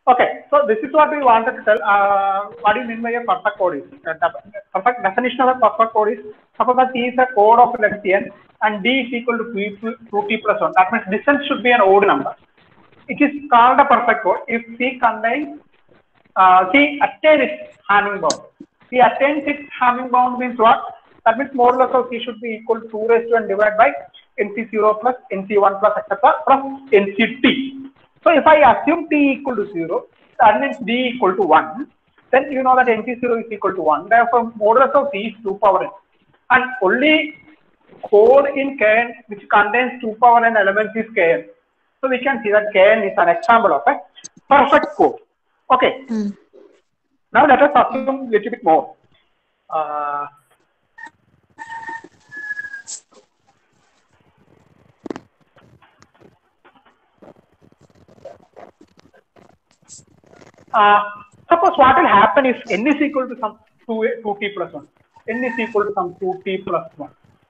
Okay, so this is what we wanted to tell. Uh, what do you mean by a perfect code is? Uh, the perfect definition of a perfect code is suppose that T is a code of length n and D is equal to 2, 2t plus 1. That means distance should be an odd number. It is called a perfect code if C contains uh, C attains its Hamming bound. C attains its Hamming bound means what? That means modulus of C should be equal to 2 raised to n divided by NC0 plus NC1 plus etc. plus NCT. So if I assume t equal to 0, that means d equal to 1, then you know that NC0 is equal to 1. Therefore, modulus of c is 2 power n. And only code in Kn which contains 2 power n elements is Kn. So we can see that Kn is an example of a perfect code. Okay. Now let us assume a little bit more. Uh, uh, suppose what will happen is n is equal to some 2, 2t plus 1. n is equal to some 2t plus 1.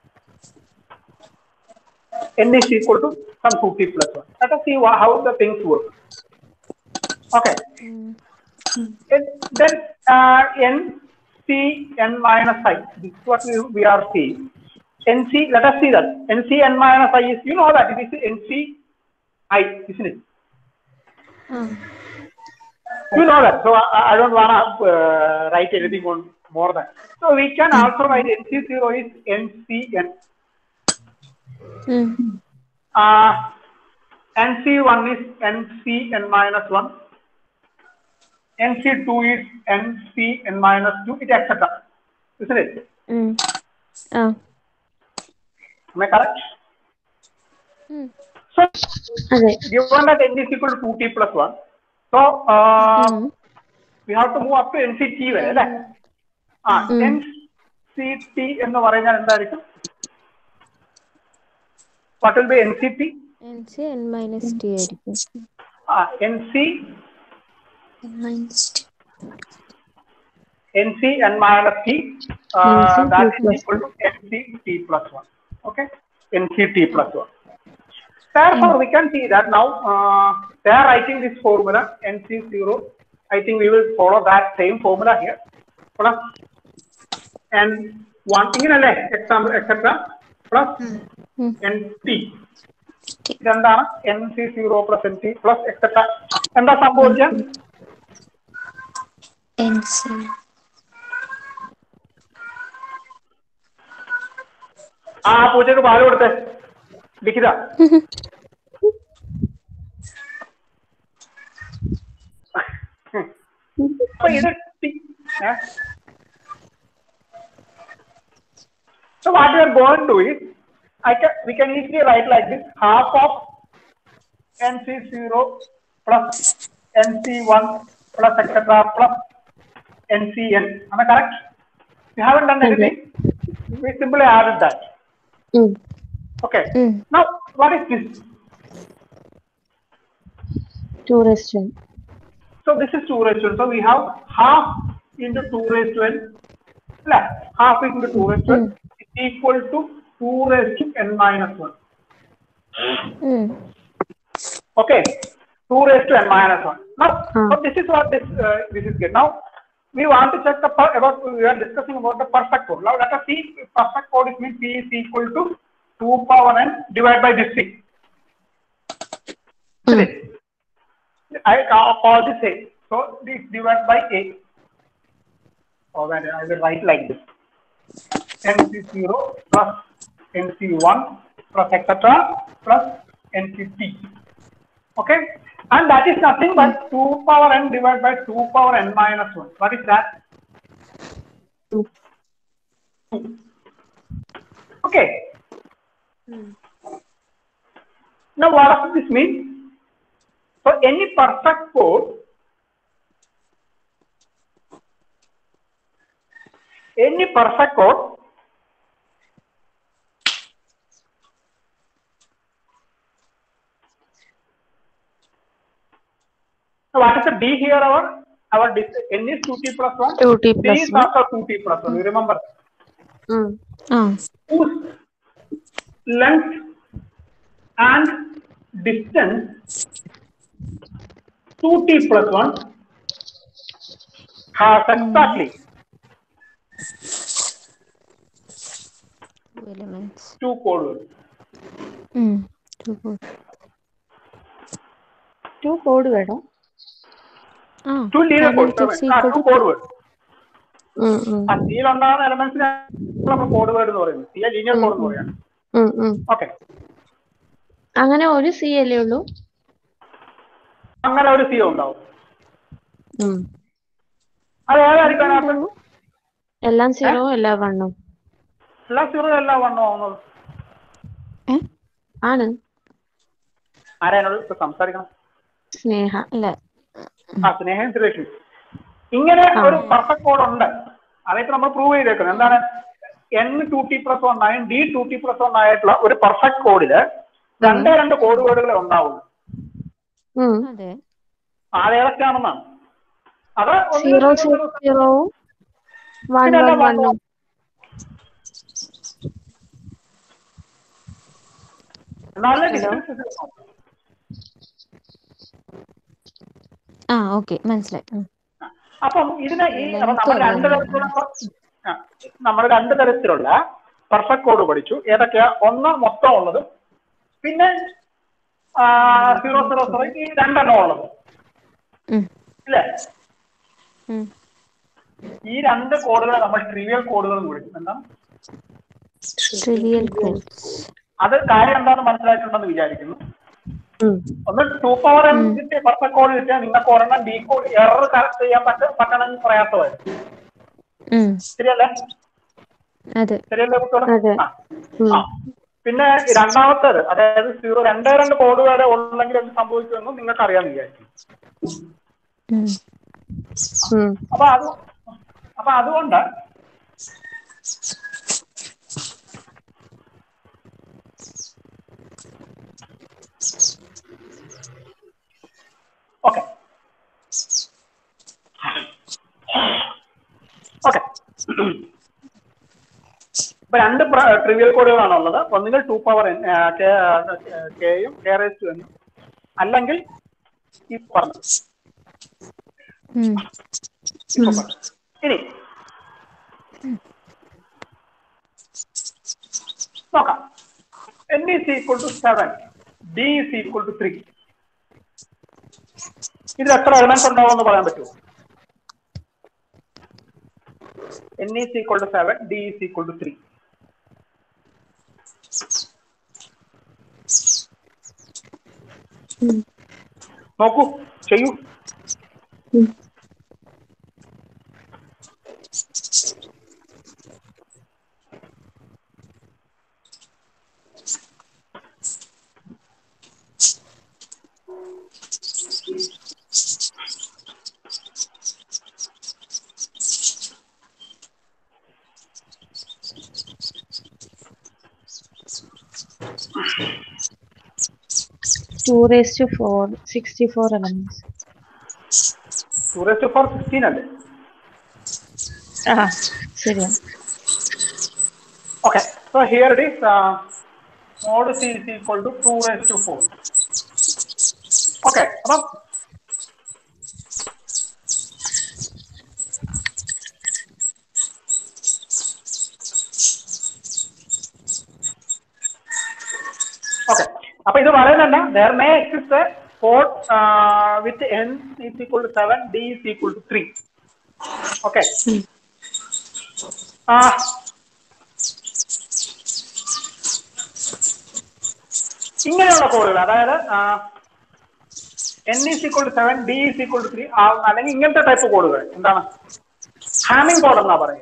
n is equal to some 2t plus 1. Let us see wha- how the things work. Okay. And then uh, n c n minus i. This is what we, we are seeing. nc, let us see that. nc n minus i is, you know that it is nc i, isn't it? You know that. So I, I don't want to uh, write anything on more than. So we can also write nc0 is ncn. Uh, nc1 is ncn minus 1. nc2 is ncn minus 2, it etc. Isn't it? ആ Am I correct? So അതെ given that n is equal to 2t plus 1, so uh, we have to move up to nct വരെ അല്ലേ ആ nct എന്ന് പറയുന്നത് എന്തായിരിക്കും what will be nct N C N minus T ആയിരിക്കും ആ nc nc n minus t uh, NC that plus is equal to nct plus 1 okay nct plus 1 therefore we can see that now uh, they are writing this formula nc0 i think we will follow that same formula here plus n 1 ഇങ്ങനല്ലേ example etc plus nt ഇതെന്താണ് N C zero plus N C plus etcetera എന്താ സംഭവിച്ചത് ആ പൂച്ചക്ക് പാല് കൊടുത്തേ ലിഖിത അപ്പൊ ഇത് ടി- ഏ? So what we are going to do is, I can we can easily write like this: half of NC0 plus NC1 plus etc. plus NCN. Am I correct? We haven't done anything. We simply added that. Okay. Now, what is this? To rest So this is 2 raised to n. So we have half into 2 raised to n. Left. Half into 2 raised to n is equal to 2 raised to n minus 1. Okay. 2 raised to n minus 1. Now, Hmm. so this is what this uh, this is good. Now, we want to check the per- about we are discussing about the perfect code. Now, let us see if perfect code is means p is equal to 2 power n divided by this thing. Isn't it? I ca- call this a. So this divided by a. Or when I will write like this. NC0 plus NC1 plus etc. plus NCT. Okay? And that is nothing but 2 power n divided by 2 power n minus 1. What is that? 2. Okay. Now what does this mean? So any perfect code any perfect code So what is the D here? Our our dis- N is 2t plus 1. 2t D plus is 1. also 2t plus 1. You remember? ആ Whose length and distance two T plus one has exactly Two elements. Two കോഡുകൾ Mm. Two good. Two code വേണം Ah. Two linear കാരണം code it's ah equal to to code word ഉം, ഉം, ആ സിയിൽ ഉണ്ടാകുന്ന എലമെന്റ്സിനെ നമ്മൾ കോഡ് വേർഡ് എന്ന് പറയുന്നത് സി ലീനിയർ കോഡ് എന്ന് പറയാണ് ഉം, ഉം. ഓക്കെ അങ്ങനെ ഒരു സി അല്ലേ ഉള്ളൂ അങ്ങനെ ഒരു സി ഉണ്ടാവും ഉം. അത് ഏതായിരിക്കും അതിനകത്ത് എല്ലാം സീറോ എല്ലാം വണ്ണും എല്ലാ സീറോ എല്ലാം വണ്ണോ ആവുന്നത് ഏ? ആണ് ആരാ എന്നോട് ഇപ്പൊ സംസാരിക്കണം സ്നേഹ അല്ല ആ സ്നേഹം സുരേഷ് ഇങ്ങനെ ഒരു പെർഫെക്റ്റ് കോഡ് ഉണ്ട് അതായത് നമ്മൾ പ്രൂവ് ചെയ്തേക്കുന്നത് എന്താണ് N two T plus one ആയും D two T plus one ആയിട്ടുള്ള ഒരു പെർഫെക്റ്റ് കോഡില് രണ്ടേ രണ്ട് കോഡ് വേർഡുകളെ ഉണ്ടാവുള്ളൂ ഉം. അതെ അതേതൊക്കെയാണെന്നാണ് അത് ഒന്നിൽ സീറോ കൂടുതൽ സീറോ സീറോവും വൺ പിന്നെ വൺ എല്ലാം വണ്ണും എന്നാലേ Hello? ഡിസ്റ്റൻസ് ആ ഓക്കെ മനസ്സിലായി ഉം. അപ്പം ഇതിനെ ഈ Length അപ്പം നമ്മൾ രണ്ട് കുറവാണ്. തരത്തിലുള്ള ആ, നമ്മൾ രണ്ട് തരത്തിലുള്ള പെർഫെക്റ്റ് കോഡ് പഠിച്ചു ഏതൊക്കെയാ ഒന്ന് മൊത്തം ഉള്ളത് പിന്നെ സീറോ സീറോ സീറോ ഈ രണ്ടെണ്ണം ഉള്ളത് ഉം. ഇല്ലേ ഉം. ഈ രണ്ട് കോഡുകളെ നമ്മൾ ട്രിവിയൽ കോഡുകൾ എന്ന് വിളിക്കും എന്താണ് ട്രിവിയൽ കോഡ്സ് അത് കാര്യം എന്താണെന്ന് മനസ്സിലായിട്ടുണ്ടെന്ന് വിചാരിക്കുന്നു ഉം. ഒന്ന് ടു പവർ എൻ കിട്ടിയ പെർഫെക്റ്റ് കോഡ് കിട്ടിയാൽ നിങ്ങൾക്ക് ഒരെണ്ണം ഡി കോഡ് എറർ കറക്റ്റ് ചെയ്യാൻ പറ്റ പറ്റണമെന്ന് പ്രയാസമായിരുന്നു ഉം. ശരിയല്ലേ അതെ ശരിയല്ലേ കുട്ടികളെ അതെ. ആ. ഉം. ആ. പിന്നെ രണ്ടാമത്തേത് അതായത് സീറോ രണ്ടേ രണ്ട് കോഡ് വരെ ഉണ്ടെങ്കിൽ എന്ത് സംഭവിക്കുമെന്ന് നിങ്ങൾക്ക് അറിയാമെന്ന് വിചാരിക്കും ഉം. ഉം. അപ്പൊ അത് അപ്പൊ അതുകൊണ്ട് ഓക്കെ ഓക്കെ ഇപ്പൊ രണ്ട് ട്രിവിയൽ കോഡുകളാണ് ഉള്ളത് ഒന്നുകിൽ ടു പവർ എൻ കെയും കെ റേസ് ടു എന്നും അല്ലെങ്കിൽ ഈ പറഞ്ഞു ഉം. ഇപ്പൊ പറഞ്ഞു. ഇനി നോക്കാം N is equal to seven D is equal to three ഇതിൽ എത്ര എലമെന്റ്സ് ഉണ്ടാവുമെന്ന് പറയാൻ പറ്റുമോ N is equal to seven D is equal to three നോക്കൂ ചെയ്യൂ two raise to four sixty four elements two raise four sixteen അല്ലേ ആ ശരിയാ Okay, so here it is, uh, mod c is equal to 2 raised to 4. Okay, അപ്പം okay അപ്പൊ ഇത് പറയുന്നുണ്ട് there may exist a code uh, with n is equal to 7 d is equal to 3 okay uh, ഇങ്ങനെയുള്ള കോഡുകൾ അതായത് N is equal to seven D is equal to three അല്ലെങ്കിൽ ഇങ്ങനത്തെ type കോഡുകൾ എന്താണ് ഹാമിംഗ് കോഡ് എന്നാ പറയുക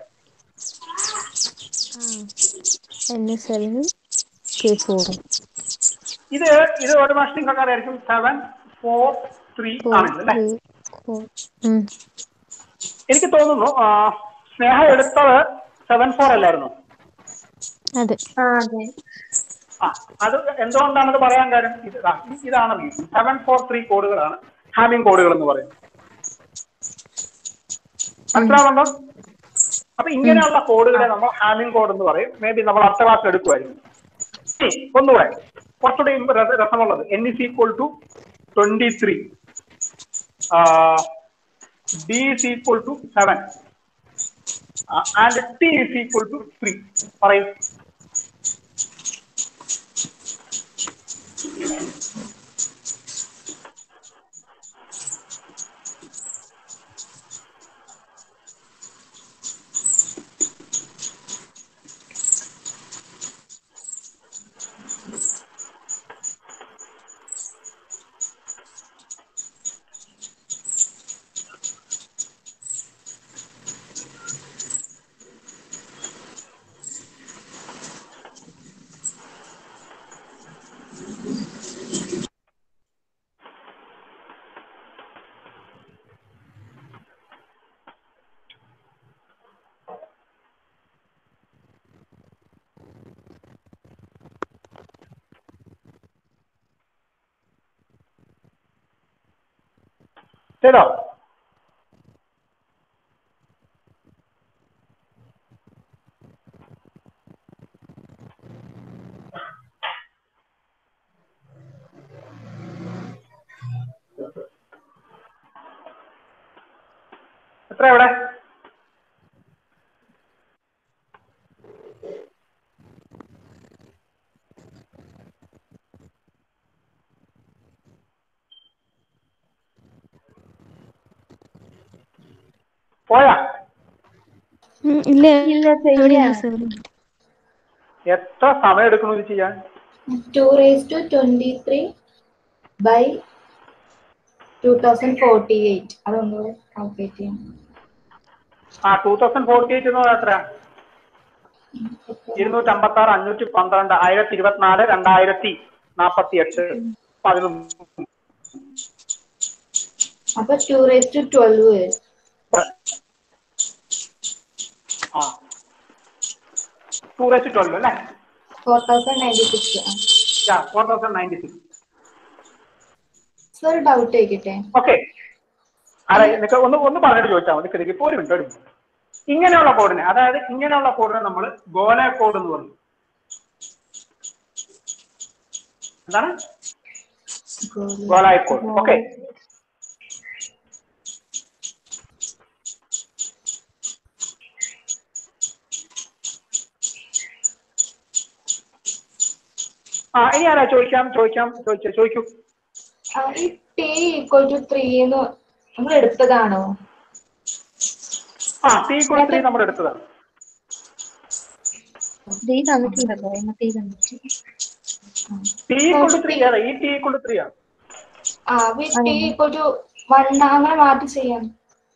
എൻ സെവനും കെ ഫോറും ഇത് ഇത് ഒരു മാസം നിങ്ങൾക്ക് അറിയായിരിക്കും സെവൻ ഫോർ ത്രീ ആണല്ലോ അല്ലേ എനിക്ക് തോന്നുന്നു ആ, സ്നേഹ എടുത്തത് സെവൻ ഫോർ അല്ലായിരുന്നു അതെ ആ അതെ ആ അത് എന്തുകൊണ്ടാണത് പറയാൻ കാര്യം ഇത് ദാ, ഇതാണ് സെവൻ ഫോർ ത്രീ കോഡുകളാണ് ഹാമിംഗ് കോഡുകൾ എന്ന് പറയുന്നത് മനസ്സിലാവുന്നുണ്ടോ അപ്പൊ ഇങ്ങനെയുള്ള കോഡുകളെ നമ്മൾ ഹാമിംഗ് കോഡ് എന്ന് പറയും മേ ബി നമ്മൾ അടുത്ത ക്ലാസ് എടുക്കുമായിരിക്കും ഇനി, ഒന്നുകൂടെ കുറച്ചുകൂടി രസ- രസമുള്ളത് N is equal to twenty three d is equal to 7 uh, and t is equal to 3 പറയൂ ചെയ്തോ എത്ര എവിടെ പോയാ ഉം, ഇല്ല ഇല്ല എവിടെ ചെയ്യാം സെവൻ എത്ര സമയം എടുക്കണം ഇത് ചെയ്യാൻ two raise to twenty three by two thousand forty eight അതൊന്നുകൂടെ കാൽക്കുലേറ്റ് ചെയ്യാം ആ ടൂ തൗസൻഡ് ഫോർട്ടി എയ്റ്റ് എന്ന് പറഞ്ഞാൽ എത്രയാ ഇരുന്നൂറ്റി അമ്പത്തി ആറ് അഞ്ഞൂറ്റി പന്ത്രണ്ട് ആയിരത്തി ഇരുപത്തിനാല് രണ്ടായിരത്തി നാപ്പത്തി എട്ട് പതിനൊന്ന് അപ്പൊ ടു റേസ് ടു ട്വൽവ് വരും ആ ടൂ റേസ് ട്വൽവ് അല്ലേ four thousand ninety six four thousand ninety six sir doubt ചോദിക്കട്ടെ ഓക്കെ അതെ നിനക്ക് ഒന്ന് ഒന്ന് പറഞ്ഞിട്ട് ചോദിച്ചാൽ മതി കിടക്കി ഇപ്പൊ ഒരു മിനിറ്റ് ഒരു മിനിറ്റ് ഇങ്ങനെയുള്ള കോഡിനെ അതായത് ഇങ്ങനെയുള്ള കോഡിനെ നമ്മൾ ഗോല കോഡ് എന്ന് പറഞ്ഞു എന്താണ് ഗോലായ കോഡ് ഓക്കെ ആ ഇനി ആരാ ചോദിക്കാം ചോദിക്കാം ചോദിച്ചോ ചോദിക്കൂ ആ, ഈ ടി ഈക്വൽ ടു ത്രീ എന്ന് നമ്മൾ എടുത്തതാണോ ആ ടി കൂടെ ത്രീ നമ്മൾ എടുത്തതാണ് ത്രീ തന്നിട്ടുണ്ടല്ലോ എന്നെ ത്രീ തന്നിട്ട് ടി കൊണ്ട് ത്രീ അതെ ഈ ടി കൊണ്ട് ത്രീ ആണ് ആ ടി ഈക്വൽ ടു വൺ അങ്ങനെ മാറ്റി ചെയ്യാം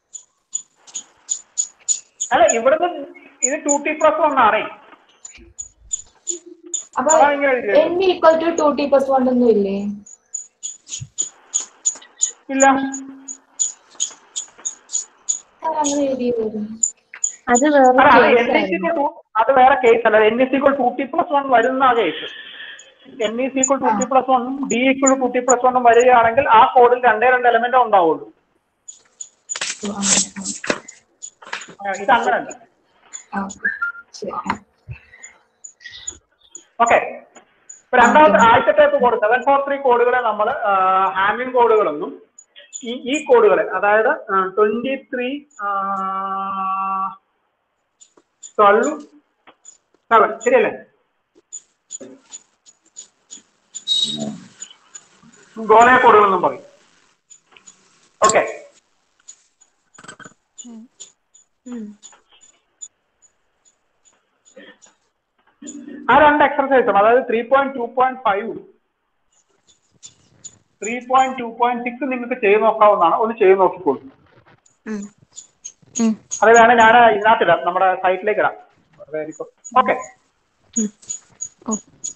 അല്ല ഇവിടുന്ന് ഇത് ടു ടി പ്ലസ് വൺ ആണേ അപ്പൊ അതാണ് ഇങ്ങനെ എഴുതിയത്. N equal to two T plus one ഒന്നും ഇല്ലേ ഇല്ല സാർ അങ്ങനെ എഴുതി വരും അത് വേറെ അല്ല അത് case എൻ എസ് ആയിരുന്നു. അത് വേറെ കേസ് അല്ല N is equal to T plus one വരുന്ന case N is equal to T plus വണ്ണും D equal to T plus വണ്ണും വരികയാണെങ്കിൽ ആ കോഡിൽ രണ്ടേ രണ്ട് എലമെന്റ് ഉണ്ടാവുള്ളൂ ഓ, അങ്ങനെ. ആ, ഇത് അങ്ങനല്ല ആ, ഓക്കെ. ശരി ആ. ഓക്കെ ഇപ്പൊ രണ്ടാമത്തെ ആദ്യത്തെ type code seven four three കോഡുകളെ നമ്മൾ ഹാമിംഗ് കോഡുകളെന്നും ഈ ഈ കോഡുകളെ അതായത് ട്വന്റി ത്രീ ട്വൽവ് സെവൻ ശരിയല്ലേ ഗോളയ കോഡുകളെന്നും പറയും ഓക്കെ ആ രണ്ട് എക്സർസൈസും അതായത് ത്രീ പോയിന്റ് ടു പോയിന്റ് ഫൈവും three point two point six നിങ്ങൾക്ക് ചെയ്ത് നോക്കാവുന്നതാണ് ഒന്ന് ചെയ്ത് നോക്കിക്കോളൂ ഉം. അത് വേണേ ഞാൻ ഇതിനകത്തിടാം നമ്മുടെ സൈറ്റിലേക്ക് ഇടാം ഓക്കെ ഓ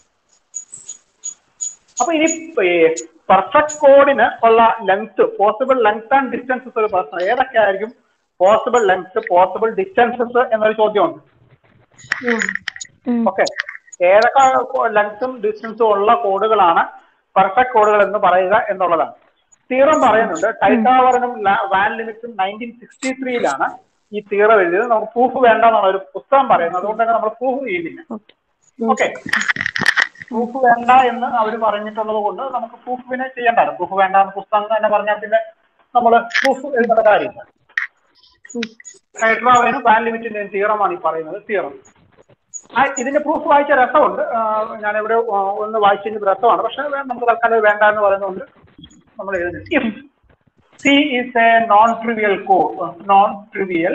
അപ്പൊ ഇനി പെർഫെക്റ്റ് കോഡിന് ഉള്ള length possible length and distances ഒരു പ്രശ്നം ഏതൊക്കെ ആയിരിക്കും പോസിബിൾ ലെങ്ത് പോസിബിൾ ഡിസ്റ്റൻസസ് എന്നൊരു ചോദ്യമുണ്ട് ഉം. ഓക്കെ ഏതൊക്കെ ലെങ്ത്തും ഡിസ്റ്റൻസും ഉള്ള കോഡുകളാണ് പെർഫെക്റ്റ് കോഡുകൾ എന്ന് പറയുക എന്നുള്ളതാണ് തീറം പറയുന്നുണ്ട് ടൈറ്റാവറിനും വാൻ ലിമിറ്റും നയൻറ്റീൻ സിക്സ്റ്റി ത്രീയിലാണ് ഈ തീറം എഴുതിയത് നമുക്ക് പ്രൂഫ് വേണ്ട എന്നാണ് ഒരു പുസ്തകം പറയുന്നത് അതുകൊണ്ട് തന്നെ നമ്മൾ പ്രൂഫ് ചെയ്യുന്നില്ല ഓക്കെ ഓക്കെ പ്രൂഫ് വേണ്ട എന്ന് അവർ പറഞ്ഞിട്ടുള്ളത് കൊണ്ട് നമുക്ക് പ്രൂഫ് പിന്നെ ചെയ്യണ്ടായിരുന്നു പ്രൂഫ് വേണ്ട എന്ന് പുസ്തകം തന്നെ പറഞ്ഞാൽ പിന്നെ നമ്മൾ പ്രൂഫ് എഴുതേണ്ട കാര്യമില്ല ഹൈഡ്രാവിനും വാൻ ലിമിറ്റിന്റെയും തിയറമാണ് ഈ പറയുന്നത് തിയറം ഇതിന്റെ പ്രൂഫ് വായിച്ച രസമുണ്ട് ആ, ഞാൻ ഇവിടെ ഒന്ന് വായിച്ചതിന് രസമാണ് പക്ഷെ വേ- നമുക്ക് തൽക്കാലം ഇത് വേണ്ട എന്ന് പറയുന്നതുകൊണ്ട് നമ്മൾ എഴുതുന്നത് if C is a non trivial code non trivial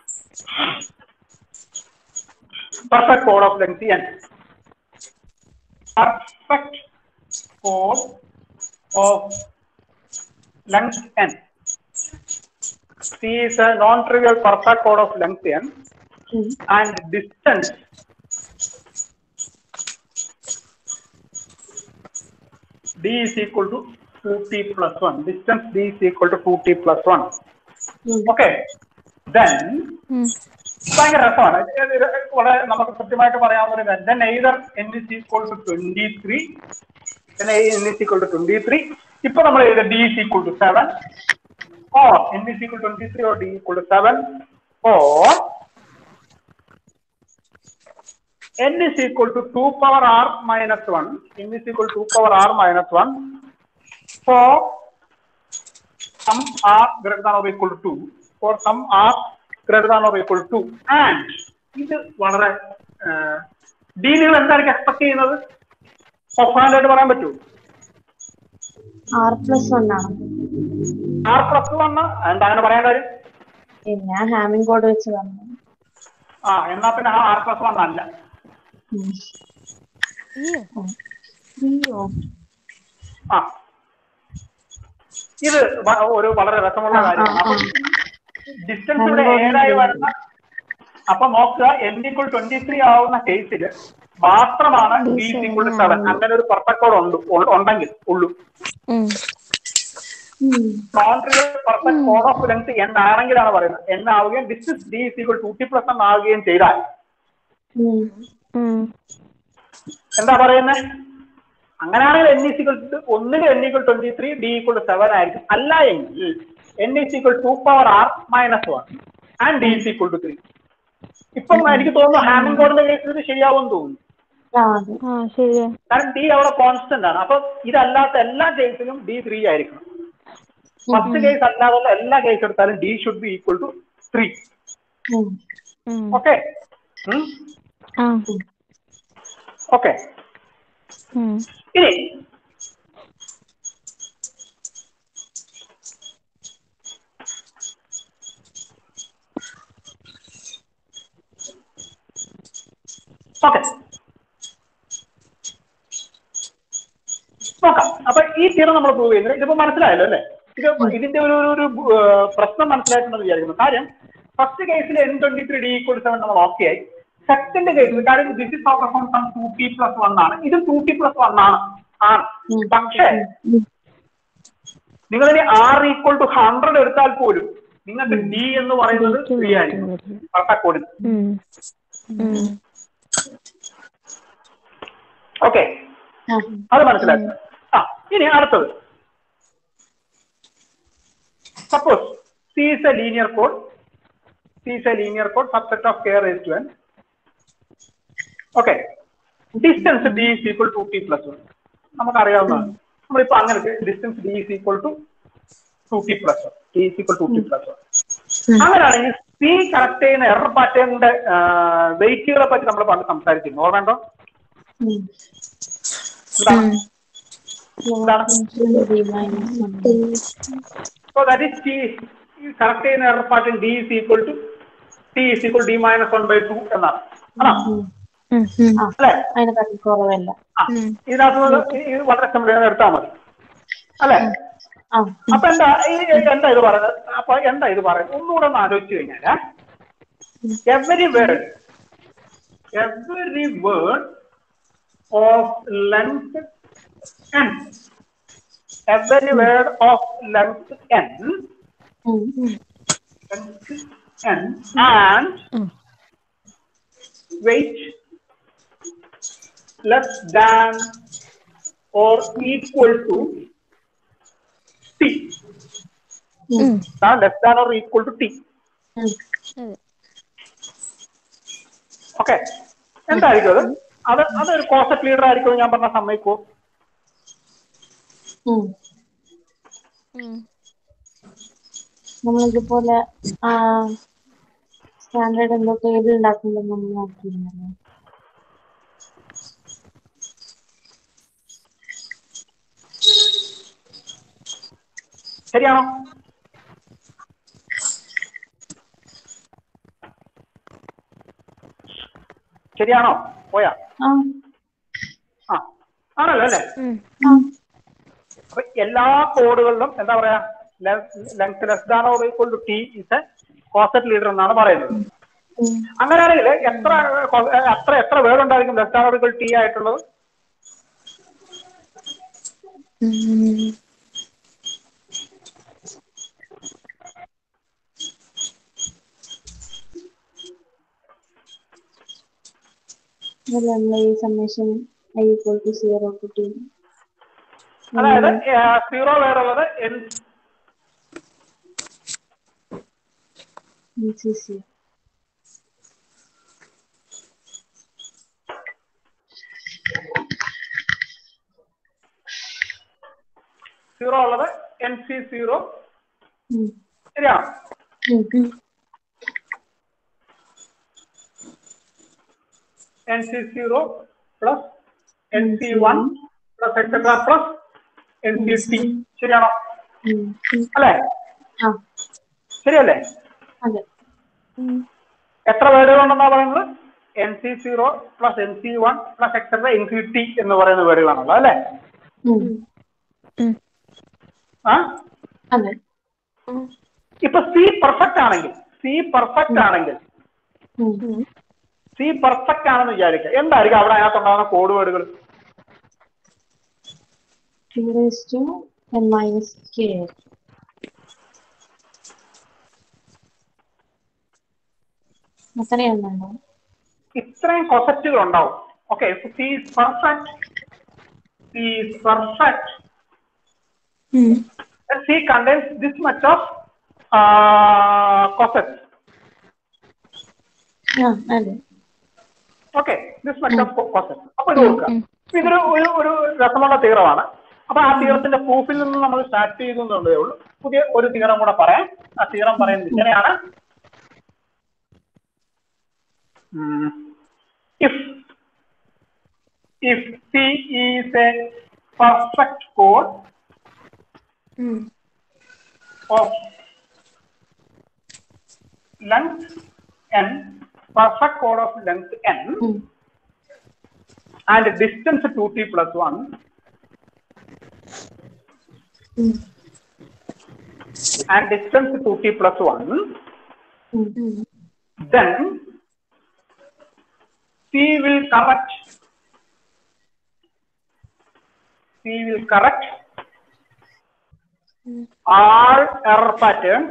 perfect code of length n. Perfect code of length n. C is a non-trivial perfect code of length n and distance d is equal to 2t plus 1. Distance d is equal to 2t plus 1. Okay. Then ഉം. ഭയങ്കര രസമാണ് ഇത് ഇത് വളരെ നമുക്ക് കൃത്യമായിട്ട് പറയാവുന്ന ഒരു കാര്യം then either n is equal to 23 then n is equal to 23 ഇപ്പൊ നമ്മൾ എഴുതുക d is equal to 7 or n is equal to 23 or d equal to 7 or n is equal to 2 power r minus 1 n is equal to 2 power r minus 1 for some r greater than or equal to 2 for some r greater than or equal to 2 and ഇത് വളരെ D നിങ്ങൾ എന്തായിരിക്കും expect ചെയ്യുന്നത് ഒഫാൻഡായിട്ട് പറയാൻ പറ്റുമോ R plus one ആണ് R plus one എന്താ അങ്ങനെ പറയാൻ കാര്യം ഏ, ഞാൻ ഹാമിംഗ് കോഡ് വെച്ച് പറഞ്ഞു ആ എന്നാ പിന്നെ ആ ആർ പ്ലസ് വൺ അല്ല അയ്യോ അയ്യോ ആ ഇത് വ- ഒരു വളരെ രസമുള്ള ആ, ആ, കാര്യമാണ് അപ്പൊ ആ. ഡിസ്റ്റൻസ് ഇവിടെ ഏഴായി വരുന്ന അപ്പൊ നോക്കുക എൻ ഈക്വൾ ട്വന്റി ത്രീ ആവുന്ന കേസിൽ മാത്രമാണ് ഡി ഈക്വൾ ടു സെവൻ അങ്ങനെ ഒരു പെർഫെക്റ്റ് കോഡ് ഉണ്ട് ഉ- ഉണ്ടെങ്കിൽ ഉള്ളൂ ഉം. Nontrivial perfect code of length N ആണെങ്കിലാണ് പറയുന്നത് എൻ ആവുകയും distance D equal to T plus N ആവുകയും ചെയ്താൽ ഉം. എന്താ പറയുന്നത് അങ്ങനെയാണെങ്കിൽ എൻ ഈക്വൾ ടു ഒന്നിൽ N equal twenty three D equal to seven ആയിരിക്കും അല്ല എങ്കിൽ N is equal to power R minus one and D is equal to three ഇപ്പം എനിക്ക് തോന്നുന്നു ഹാമിംഗ് കോഡിന്റെ കേസിൽ ഇത് ശരിയാവും തോന്നുന്നു ആ അതെ ആ ശരിയാ കാരണം ഡി അവിടെ കോൺസ്റ്റന്റ് ആണ് അപ്പൊ ഇതല്ലാത്ത എല്ലാ കേസിലും ഡി ത്രീ ആയിരിക്കണം ഫസ്റ്റ് കേസ് അല്ലാതുള്ള എല്ലാ കേസ് എടുത്താലും D should be equal to three ഉം. ഉം. ഓക്കെ ആ ഓക്കെ ഉം. ഇനി ഓക്കെ നോക്കാം അപ്പൊ ഈ തിയറം നമ്മൾ പ്രൂവ് ചെയ്യുന്നത് ഇതിപ്പോ മനസ്സിലായല്ലോ അല്ലേ ഇത് ഇതിന്റെ ഒരു ഒരു- ഒരു ഏർ, പ്രശ്നം മനസ്സിലായിട്ടുണ്ടെന്ന് വിചാരിക്കുന്നു കാര്യം ഫസ്റ്റ് കേസിൽ N twenty three D equal seven നമ്മൾ ഓക്കെ ആയി സെക്കൻഡ് കേസിൽ കാര്യം this is of from two T plus one ആണ് ഇത് ടു ടി പ്ലസ് വൺ ആണ് ആണ് പക്ഷേ നിങ്ങൾ ഇനി ആർ ഈക്വൽ ടു ഹൺഡ്രഡ് എടുത്താൽ പോലും നിങ്ങൾക്ക് ഡി എന്ന് പറയുന്നത് ത്രീ ആയിരിക്കും പെർഫെക്റ്റ് കോഡിൽ ഉം. ഉം. ഓക്കെ ആ. അത് മനസ്സിലാക്കുക ആ ഇനി അടുത്തത് suppose C is a linear code C is a linear code subset of care is to n okay distance D is equal to T plus one നമുക്കറിയാവുന്നതാണ് നമ്മളിപ്പോ അങ്ങനെ distance D is equal to two T plus one D is equal to T plus one അങ്ങനെയാണെങ്കിൽ C correct ചെയ്യുന്ന error പാറ്റേണിന്റെ വെയിറ്റുകളെ പറ്റി നമ്മൾ പണ്ട് സംസാരിച്ചിരുന്നു ഓർമ്മയുണ്ടോ ഉം. എന്താണ് എന്താണ് D minus one. So that is T correct ചെയ്യുന്ന എറർ പാർട്ടിൻ D is equal to T is equal to D minus 1 by 2 എന്നാണ് ആണോ ഉം. ഉം. ഉം. ആ അല്ലേ അതിനെക്കാട്ടി കുറവല്ല ആ ഇതിനകത്ത് നിന്ന് ഇത് വളരെ സിമ്പിൾ എടുത്താൽ മതി അല്ലേ ആ അപ്പൊ എന്താ ഈ എന്താ ഇത് പറയുന്നത് അപ്പൊ എന്താ ഇത് പറയുന്നത് ഒന്നുകൂടെ ഒന്ന് ആലോചിച്ച് കഴിഞ്ഞാൽ every word every word of length N every word of length N ഉം. n and ഉം. weight less than or equal to t. ഉം. Now less than or equal to t. ഉം. അതെ ഓക്കെ എന്തായിരിക്കും അത് അത് അതൊരു കോൺസെപ്റ്റ് ലീഡർ ആയിരിക്കും ഞാൻ പറഞ്ഞ സമ്മതിക്കോ ഉം. ഉം. നമ്മൾ ഇതുപോലെ ആ സ്റ്റാൻഡേർഡ് എന്തോ ടേബിൾ ഉണ്ടാക്കുമ്പോൾ നമ്മൾ നോക്കിയിരുന്നല്ലോ ശരിയാണോ ശരിയാണോ പോയാ ആ ആ ആണല്ലോ അല്ലേ ആ അപ്പൊ എല്ലാ കോഡുകളിലും എന്താ പറയാ length less than or equal to T is a coset leader എന്നാണ് പറയുന്നത് ഉം. അങ്ങനെയാണെങ്കിൽ എത്ര co- എത്ര എത്ര വേർഡ് ഉണ്ടായിരിക്കും less than or equal T ആയിട്ടുള്ളത് ഉം. ഇതിൽ നമ്മൾ ഈ summation I equal to zero to T അതായത് സീറോ വേർഡ് ഉള്ളത് എൻ സി സി സീറോ ഉള്ളത് എൻ സി സീറോ ഉം. ശരിയാണോ ഉം. ഉം. N C zero plus N C one plus et cetera plus N C T ശരിയാണോ ഉം. ഉം. അല്ലേ ആ ശരിയല്ലേ അതെ എത്ര വേർഡുകൾ ഉണ്ടെന്നാ പറയുന്നത് N C zero plus N C one plus et cetera N C T എന്ന് പറയുന്ന വേർഡുകളാണുള്ളത് അല്ലേ ഉം. ആ അതെ ഇപ്പൊ സി പെർഫെക്റ്റ് ആണെങ്കിൽ സി പെർഫെക്റ്റ് ആണെങ്കിൽ ഉം. സി പെർഫെക്റ്റ് ആണെന്ന് വിചാരിക്കുക എന്തായിരിക്കും അവിടെ അതിനകത്തുണ്ടാകുന്ന കോഡ് വേർഡുകൾ q raised to n minus k അത്രയുണ്ടോ ഇത്രയും കൊസറ്റുകൾ ഉണ്ടാവും okay C perfect C perfect ഉം. C contains this much of coset ആ അതെ okay this much of coset അപ്പൊ ഇത് കൊടുക്കുക അപ്പൊ ഇതൊരു ഒരു ഒരു രസമുള്ള തീറമാണ് അപ്പൊ ആ തീറത്തിന്റെ പ്രൂഫിൽ നിന്ന് നമ്മൾ സ്റ്റാർട്ട് ചെയ്യുന്നുണ്ടേ ഉള്ളൂ പുതിയ ഒരു തീറം കൂടെ പറയാം ആ തീറം പറയുന്നത് ഇങ്ങനെയാണ് if if C is a perfect code ഉം. of length n, perfect chord of length n, ഉം. and distance 2t plus 1, ഉം. and distance 2t plus 1, ഉം. then C will correct, C will correct all error patterns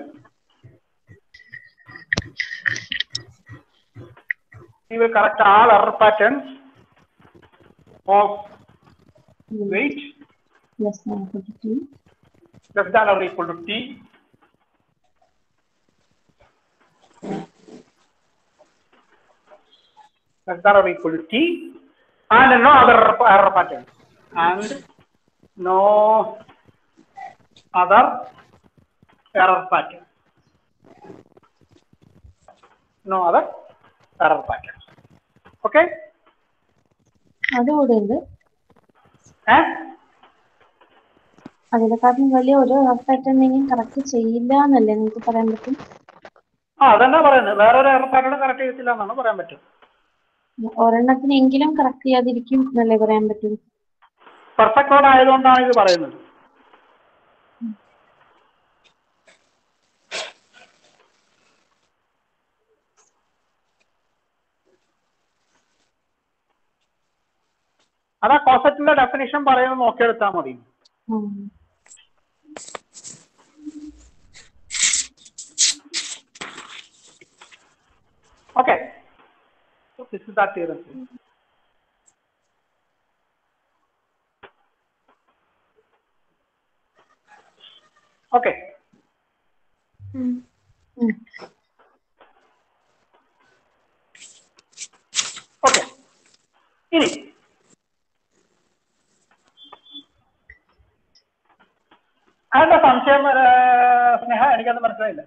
he will correct all error patterns of weight Less than equal to t. less than or equal to t less than or equal to t and no other error error pattern and no other error pattern no other error pattern okay അതുകൂടെ ഉണ്ട് eh? അതിനെക്കാട്ടും വലിയ ഒരു pattern correct ചെയ്യില്ല എന്നല്ലേ നിങ്ങൾക്ക് പറയാൻ പറ്റും ആ അതന്നെ പറയുന്നത് വേറൊരു എറർ പാറ്റേൺ കറക്റ്റ് ചെയ്യത്തില്ല എന്നാണ് പറയാൻ പറ്റും ഒരെണ്ണത്തിനെങ്കിലും കറക്റ്റ് ചെയ്യാതിരിക്കും എന്നല്ലേ പറയാൻ പറ്റും പെർഫെക്റ്റ് കോഡ് ആയതുകൊണ്ടാണ് ഇത് പറയുന്നത് അതാ കോസറ്റിന്റെ ഡെഫിനിഷൻ പറയുന്നത് നോക്കിയെടുത്താൽ മതി ഉം. Okay. So this is that theorem. Okay. ഉം. ഉം. Okay. ഇനി അതെന്താ സംശയം ആ, സ്നേഹ എനിക്കത് മനസ്സിലായില്ല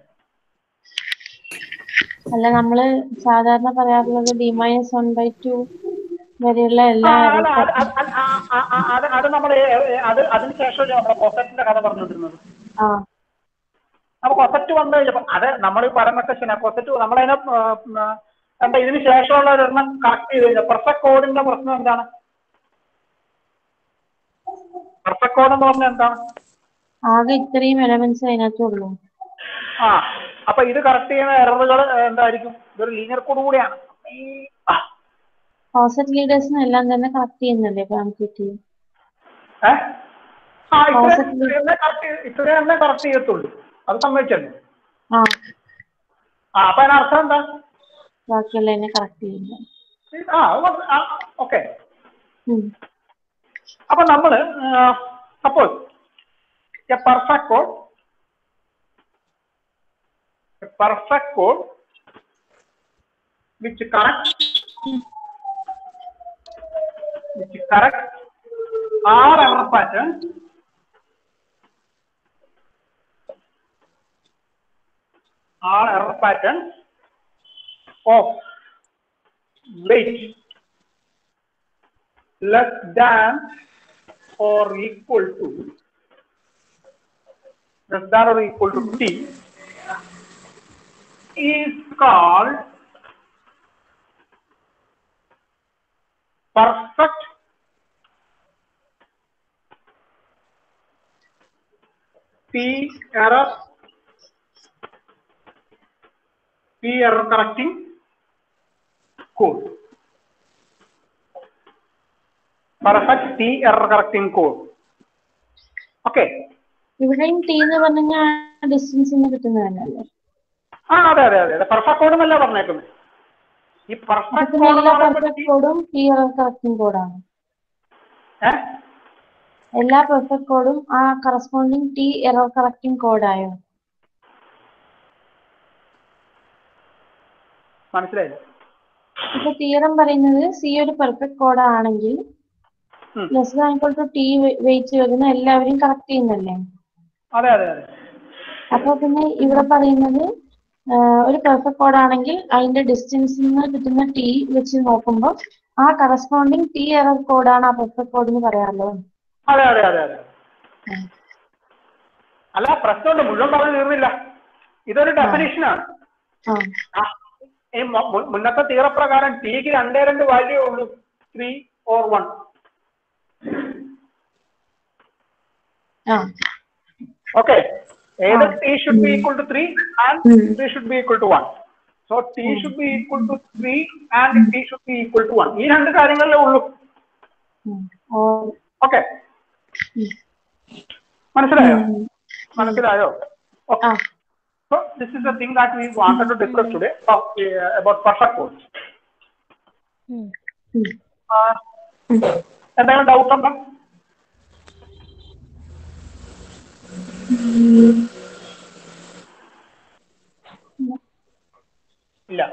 അല്ല നമ്മള് സാധാരണ പറയാറുള്ളത് D minus one by two വരെയുള്ള ആ, എല്ലാ അല്ല, അത് അത് അത് ആ, ആ, ആ, അത് അത് നമ്മൾ അത് അതിന് ശേഷമല്ലേ നമ്മുടെ കൊസറ്റിന്റെ കഥ പറഞ്ഞുകൊണ്ടിരുന്നത് ആ അപ്പൊ കൊസറ്റ് വന്നു കഴിഞ്ഞപ്പോ അത് നമ്മൾ പറയുന്ന കൊസറ്റ് നമ്മളതിനെ ആ, ആ, എന്താ ഇതിന് ശേഷമുള്ള ഒരെണ്ണം കറക്റ്റ് ചെയ്ത് കഴിഞ്ഞാൽ പെർഫെക്റ്റ് കോഡിന്റെ പ്രശ്നം എന്താണ് പെർഫെക്റ്റ് കോഡ് എന്ന് പറഞ്ഞാൽ എന്താണ് ആകെ ഇത്രയും എലമെന്റ്സ് അതിനകത്തുള്ളൂ ആ അപ്പൊ ഇത് കറക്റ്റ് ചെയ്യുന്ന എററുകൾ എന്തായിരിക്കും ഇതൊരു ലീനിയർ കോഡ് കൂടിയാണ് ഈ ആ, കോസറ്റ് ലീഡേഴ്സിന് എല്ലാം തന്നെ കറക്റ്റ് ചെയ്യുന്നല്ലേ ക്വാണ്ടിറ്റി ഏ? ആ ഇത്ര Positive. ഇത്രയും കറക്റ്റ് ഇത്രയും തന്നെ കറക്റ്റ് ചെയ്യത്തുള്ളൂ അത് സമ്മതിച്ചല്ലേ ആ ആ അപ്പൊ അതിനർത്ഥം എന്താ ബാക്കിയുള്ളതിനെ കറക്റ്റ് ചെയ്യുന്നത് ആ ഓക്കെ ഉം. അപ്പൊ നമ്മള് suppose a perfect code a perfect code which correct which correct R error pattern R error pattern of weight less than or equal to less than or equal to t is called perfect p error p error correcting code. Perfect T error correcting code. Okay. ഇവിടെയും T എന്ന് പറഞ്ഞ ഡിസ്റ്റൻസിന് കിട്ടുന്നത് തന്നെയല്ലേ ആ അതെ അതെ അതെ അതെ പെർഫെക്റ്റ് കോഡ് എന്നല്ല പറഞ്ഞേക്കുന്നത് ഈ പെർഫെക്റ്റ് പിന്നെ എല്ലാ കോഡ് പെർഫെക്റ്റ് കോഡും ടി എറർ കറക്റ്റിംഗ് കോഡാണ് ഏഹ് എല്ലാ പെർഫെക്റ്റ് കോഡും ആ കറസ്പോണ്ടിങ് ടി എറർ കറക്റ്റിംഗ് കോഡായോ മനസ്സിലായില്ല ഇപ്പൊ തിയറം പറയുന്നത് സി ഒരു പെർഫെക്റ്റ് കോഡ് ആണെങ്കിൽ ഉം. Less than equal to T weight വരുന്ന എല്ലാവരും കറക്റ്റ് ചെയ്യുന്നല്ലേ അതെ അതെ അതെ അപ്പൊ പിന്നെ ഇവിടെ പറയുന്നത് ആ, ഒരു പെർഫെക്റ്റ് കോഡ് ആണെങ്കിൽ അതിന്റെ ഡിസ്റ്റൻസിൽ നിന്ന് കിട്ടുന്ന ടി വെച്ച് നോക്കുമ്പോൾ ആ കറസ്പോണ്ടിങ് ടി എറർ കോഡാണ് ആ പെർഫെക്റ്റ് കോഡ് എന്ന് പറയാമല്ലോ അതെ അതെ അതെ അതെ അല്ല പ്രശ്നമുണ്ട് മുഴുവൻ പറഞ്ഞു തീർന്നില്ല ഇതൊരു ഡെഫിനേഷനാണ് ആ ഈ മു- മു- മുന്നത്തെ തീറപ്രകാരം ടിക്ക് രണ്ടേ രണ്ട് വാല്യൂ ഉള്ളൂ ത്രീ ഓർ വൺ ആ ഓക്കെ ഏത് ആ. T should be equal to three and ഉം. Three should be equal to one so T should be equal to three and T should be equal to one ഈ രണ്ട് കാര്യങ്ങളിലേ ഉള്ളൂ ഉം. ഓ okay ഉം. മനസ്സിലായോ ഉം. മനസ്സിലായോ ആ So this is the thing that we wanted to discuss today of, uh, about perfect code. ഉം. Uh, എന്തെങ്കിലും ഡൗട്ട് ഉണ്ടോ ഇല്ല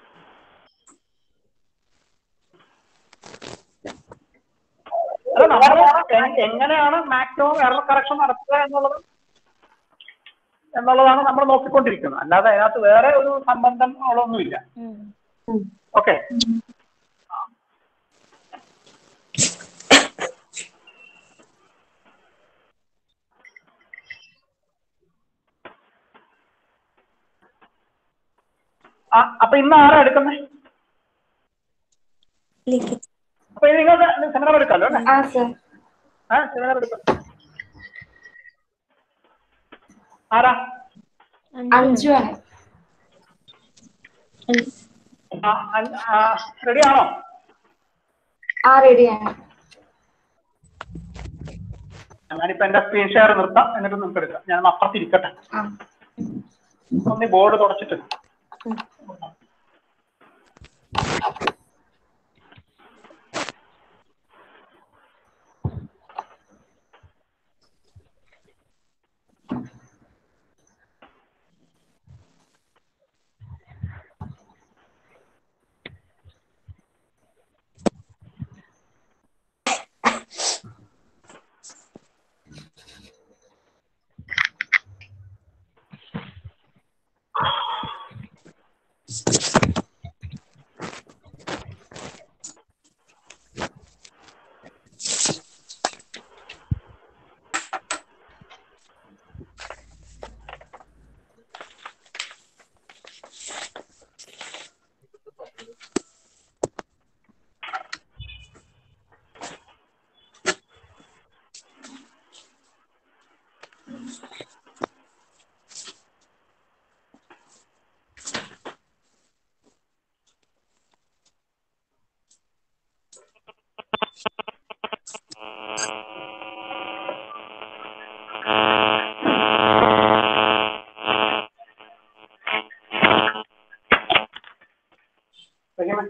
അല്ല നമ്മൾ എങ്ങനെയാണ് മാക്സിമം എറർ കറക്ഷൻ നടത്തുക എന്നുള്ളത് എന്നുള്ളതാണ് നമ്മൾ നോക്കിക്കൊണ്ടിരിക്കുന്നത് അല്ലാതെ അതിനകത്ത് വേറെ ഒരു സംബന്ധങ്ങളൊന്നുമില്ല ഉം. ഓക്കെ അപ്പൊ ഇന്ന് ആരാ എടുക്കുന്നത് അപ്പൊ ഇത് നിങ്ങൾ സെമിനാർ എടുക്കാമല്ലോ അല്ലേ ആ സർ ആ സെമിനാർ എടുക്കാം ആരാ അഞ്ചു ആണ് റെഡി ആണോ ആ റെഡിയാണ് ഞാനിപ്പോ എന്റെ സ്ക്രീൻ ഷെയർ നിർത്താം എന്നിട്ട് നിങ്ങൾക്ക് എടുക്കാം ഞാൻ ഒന്ന് അപ്പുറത്തിരിക്കട്ടെ ആ ഒന്ന് ഈ ബോർഡ് തുടച്ചിട്ട് റഹീമേ.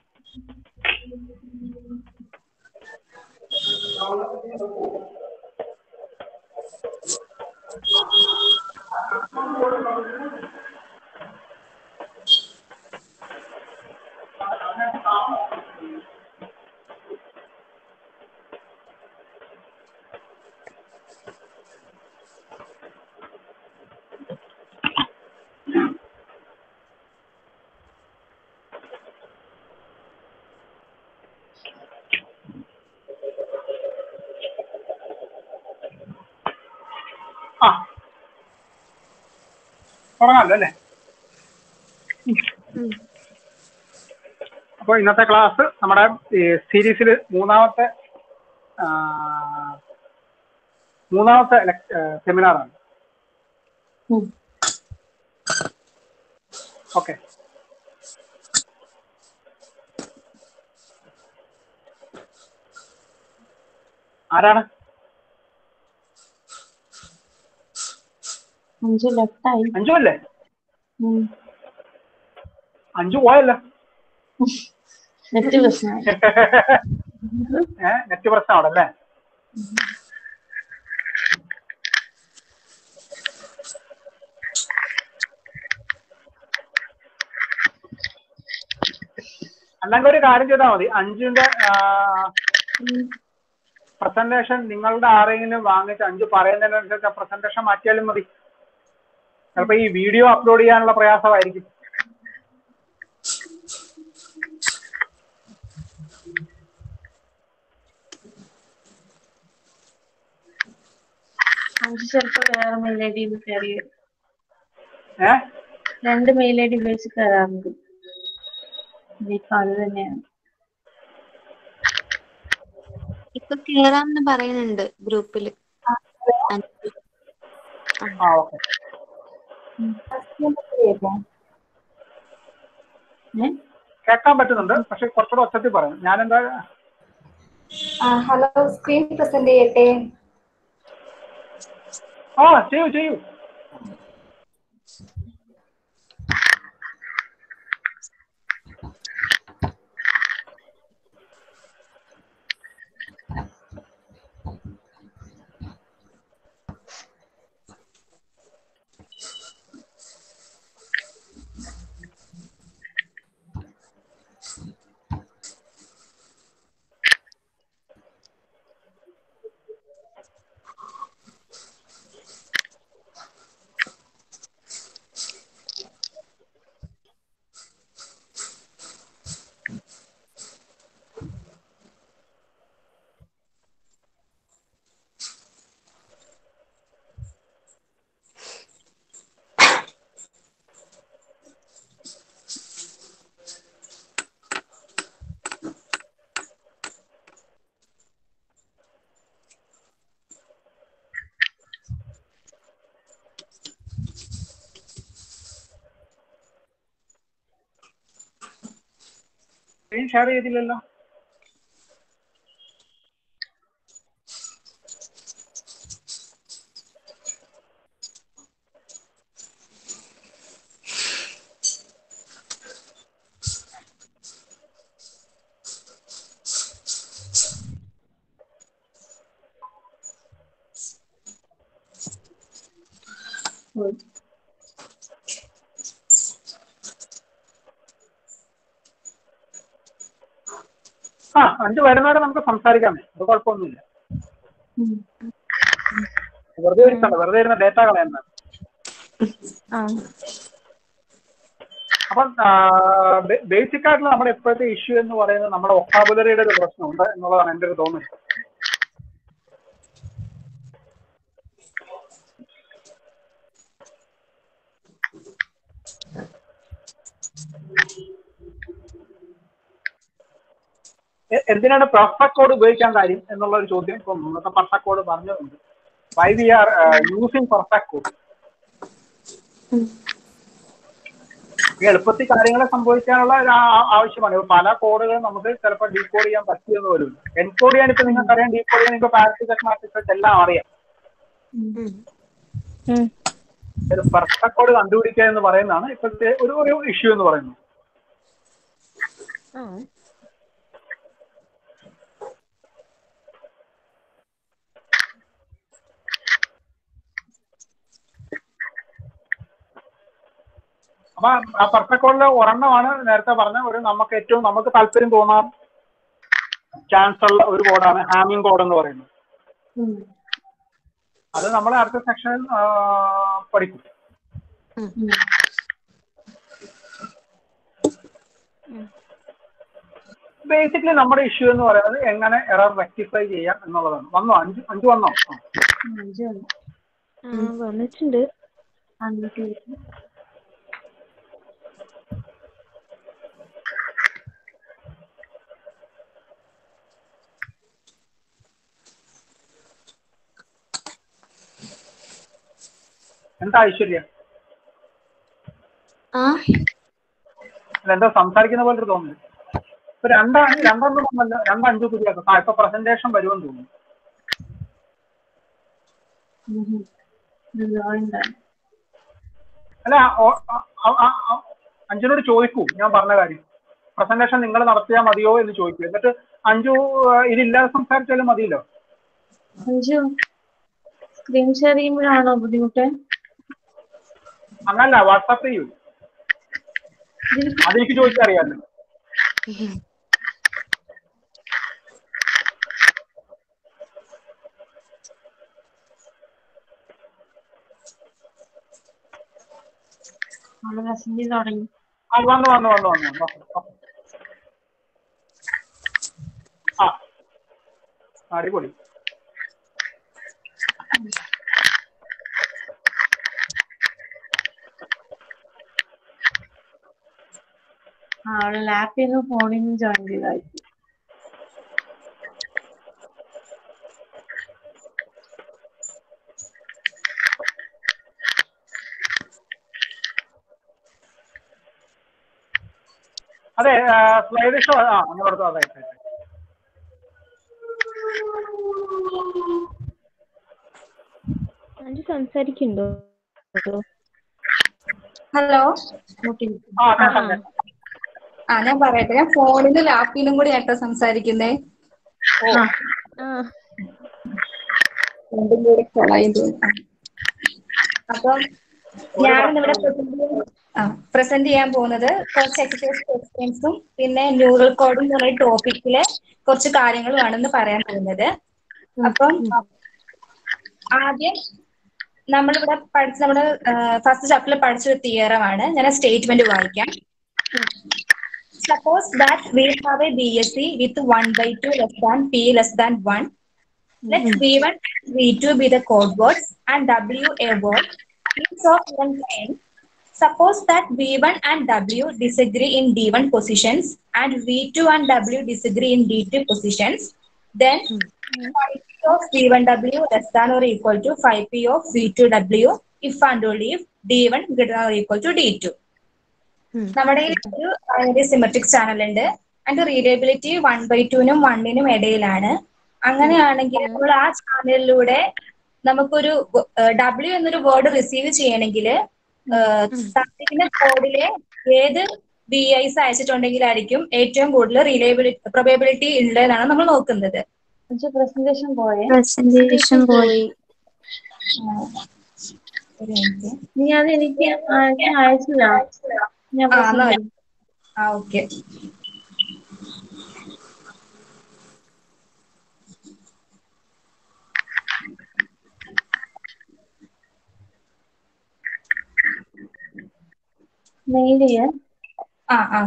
ആ തുടങ്ങാമല്ലോ അല്ലേ അപ്പോൾ ഇന്നത്തെ ക്ലാസ് നമ്മുടെ സീരീസിൽ മൂന്നാമത്തെ ആ, മൂന്നാമത്തെ സെമിനാറാണ് ഉം. ഓക്കെ ആരാണ് അഞ്ച് ലെഫ്റ്റായി അഞ്ചു അല്ലേ അഞ്ചു പോയല്ലോ നെറ്റ് പ്രശ്നമായി ഏഹ് നെറ്റ് പ്രശ്നമാണല്ലേ അല്ലെങ്കിൽ ഒരു കാര്യം ചെയ്താൽ മതി അഞ്ചിന്റെ പ്രസന്റേഷൻ നിങ്ങളുടെ ആരെങ്കിലും വാങ്ങിച്ച് അഞ്ച് പറയുന്നതിനനുസരിച്ച് പ്രസന്റേഷൻ മാറ്റിയാലും മതി ചിലപ്പോ ഈ വീഡിയോ അപ്ലോഡ് ചെയ്യാനുള്ള പ്രയാസമായിരിക്കും അഞ്ച് ചിലപ്പോ വേറെ മെയിൽ ഐ ഡി കയറി വരും. ഏഹ് രണ്ട് മെയിൽ ഐ ഡി ഉപയോഗിച്ച് കയറാറുണ്ട് ഇനിയിപ്പോ അത് തന്നെയാണ് ഇപ്പൊ കേറാന്ന് പറയുന്നുണ്ട് ഗ്രൂപ്പില് ആ ഓക്കെ ഏ കേൾക്കാൻ പറ്റുന്നുണ്ട് പക്ഷെ കുറച്ചുകൂടെ ഒച്ചത്തിൽ പറയും ഞാനെന്താ ഹലോ സ്ക്രീൻ പ്രസന്റ് ചെയ്യട്ടെ ആ ചെയ്യൂ ചെയ്യൂ സ്ക്രീൻ ഷെയർ ചെയ്തില്ലല്ലോ ആ അഞ്ച് വരുന്നവരെ നമുക്ക് സംസാരിക്കാമേ അത് കുഴപ്പമൊന്നുമില്ല ഉം. വെറുതെ ഇരിക്കണ്ട വെറുതെ ഇരുന്ന ഡേറ്റ കളയണ്ട ആ അപ്പം ബേസിക് ആയിട്ടുള്ള നമ്മുടെ ഇപ്പോഴത്തെ ഇഷ്യൂ എന്ന് പറയുന്നത് നമ്മുടെ ഒക്കാബുലറിയുടെ ഒരു പ്രശ്നമുണ്ട് എന്നുള്ളതാണ് എൻ്റെ ഒരു തോന്നൽ എ- എന്തിനാണ് പെർഫെക്റ്റ് കോഡ് ഉപയോഗിക്കാൻ കാര്യം എന്നുള്ള ഒരു ചോദ്യം ഇപ്പം ഇന്നത്തെ പെർഫെക്റ്റ് കോഡ് പറഞ്ഞതുണ്ട് why we are uh, using perfect code ഈ എളുപ്പത്തിൽ കാര്യങ്ങൾ സംഭവിക്കാനുള്ള ഒരു ആ- ആവശ്യമാണ് ഇപ്പൊ പല കോഡുകൾ നമുക്ക് ചിലപ്പോൾ ഡീകോഡ് ചെയ്യാൻ പറ്റിയെന്ന് വരും എൻകോഡ് ചെയ്യാൻ ഇപ്പൊ നിങ്ങൾക്ക് അറിയാം ഡീകോഡ് ചെയ്യാൻ ഇപ്പൊ പാരറ്റിക് മാട്രിക്സ് എല്ലാം അറിയാം ഒരു പെർഫെക്റ്റ് കോഡ് കണ്ടുപിടിക്കുക എന്ന് പറയുന്നതാണ് ഇപ്പോഴത്തെ ഒരു ഒരു ഇഷ്യൂ എന്ന് പറയുന്നത് ആ അപ്പൊ ആ പെർഫെക്റ്റ് കോഡിലെ ഒരെണ്ണമാണ് നേരത്തെ പറഞ്ഞ ഒരു നമുക്ക് ഏറ്റവും നമുക്ക് താല്പര്യം തോന്നാൻ ചാൻസ് ഉള്ള ഒരു കോഡാണ് ഹാമിംഗ് കോഡ് എന്ന് പറയുന്നത് ഉം. അത് നമ്മൾ അടുത്ത സെക്ഷനിൽ പഠിക്കും ഉം. ബേസിക്കലി നമ്മുടെ ഇഷ്യൂ എന്ന് പറയുന്നത് എങ്ങനെ എറർ റെക്ടിഫൈ ചെയ്യാം എന്നുള്ളതാണ് വന്നോ അഞ്ച് അഞ്ച് വന്നോ ആ. അഞ്ച് വന്നു. ആ വന്നിട്ടുണ്ട് അഞ്ച് എന്താ ഐശ്വര്യ ആ എന്താ സംസാരിക്കുന്ന പോലെ തോന്നുന്നു ഇപ്പൊ രണ്ടാ രണ്ടെണ്ണം ഒന്നല്ല രണ്ടഞ്ചു പുതിയ ആ ഇപ്പൊ പ്രസന്റേഷൻ വരുമെന്ന് തോന്നുന്നു ജോയിന്റ് ആണ് അല്ല ഓ- ആ- ആ- ആ- ആ- അഞ്ജുനോട് ചോദിക്കൂ ഞാൻ പറഞ്ഞ കാര്യം പ്രസന്റേഷൻ നിങ്ങൾ നടത്തിയാൽ മതിയോ എന്ന് ചോദിക്കൂ എന്നിട്ട് അഞ്ജു ആ, ഇതില്ലാതെ സംസാരിച്ചാലും മതിയല്ലോ അഞ്ചു സ്ക്രീൻ ഷെയർ ചെയ്യുമ്പോഴാണോ ബുദ്ധിമുട്ട് അങ്ങനല്ല വാട്സാപ്പ് ചെയ്യൂ ഇതിൽ അതെനിക്ക് ചോദിച്ചറിയാമല്ലോ നമ്മള് പ്രസന്റ് ചെയ്ത് തുടങ്ങി ആ വന്നു വന്നു വന്നു വന്നു വന്നു. ആ അടിപൊളി ആ അവള് ലാപ്പിൽ നിന്ന് ഫോണിൽ നിന്ന് ജോയിൻ ചെയ്തായിരിക്കും അതെ സ്ലൈഡ് ഷോ ആ നമ്മളടുത്ത് അതെ അതെ, അതെ. അഞ്ച് സംസാരിക്കുന്നുണ്ടോ ഹലോ മുട്ടിയിരിക്കും ആ കേട്ടോ കേട്ടോ. ആ ഞാൻ പറയട്ടെ ഞാൻ ഫോണിലും ലാപ്പിലും കൂടി ആട്ടോ സംസാരിക്കുന്നേ ആ ആ രണ്ടും കൂടി കൊളായും തോന്നുന്നു അപ്പം ഞാനിവിടെ പ്രസന്റ് ചെയ്യാൻ പോകുന്നത് കുറച്ച് എക്സസൈസ് ക്വസ്റ്റ്യൻസും പിന്നെ ന്യൂറൽ കോഡും എന്നുള്ള ടോപ്പിക്കില് കുറച്ച് കാര്യങ്ങളുമാണെന്ന് പറയാൻ പോകുന്നത് അപ്പം ആദ്യം നമ്മളിവിടെ പഠിച്ച നമ്മുടെ ഫസ്റ്റ് ചാപ്റ്ററിൽ പഠിച്ച ഒരു തിയറമാണ് ഞാൻ സ്റ്റേറ്റ്മെന്റ് വായിക്കാം suppose that we have a B S C with one by two less than P less than one Let V1 and V2 be the code words and W a word. Each of one kind. Suppose that V1 and W disagree in D1 positions and V2 and W disagree in D2 positions. Then 5P of V1W less than or equal to 5P of V2W if and only if D1 greater than or equal to D2. നമ്മുടെ കയ്യിൽ ഒരു binary symmetric channel ഉണ്ട് അതിന്റെ reliability one by ടുവിനും വണ്ണിനും ഇടയിലാണ് അങ്ങനെയാണെങ്കിൽ നമ്മൾ ആ ചാനലിലൂടെ നമുക്കൊരു ഡബ്ല്യു എന്നൊരു വേർഡ് റിസീവ് ചെയ്യണമെങ്കിൽ തന്നിരിക്കുന്ന കോഡിലെ ഏത് ബി ഐസ് അയച്ചിട്ടുണ്ടെങ്കിലായിരിക്കും ഏറ്റവും കൂടുതൽ റിലയബിലിറ്റി പ്രൊബേബിലിറ്റി ഉള്ളതെന്നാണ് നമ്മൾ നോക്കുന്നത് അഞ്ചു പ്രസന്റേഷൻ പോയേ പ്രസന്റേഷൻ പോയി ഒരു minute. നീ അത് എനിക്ക് അയച്ചു അയച്ചതാ ഞാൻ ആ, എന്നാ present ചെയ്യാം. ആ ഓക്കെ മെയിൽ ചെയ്യാൻ ആ ആ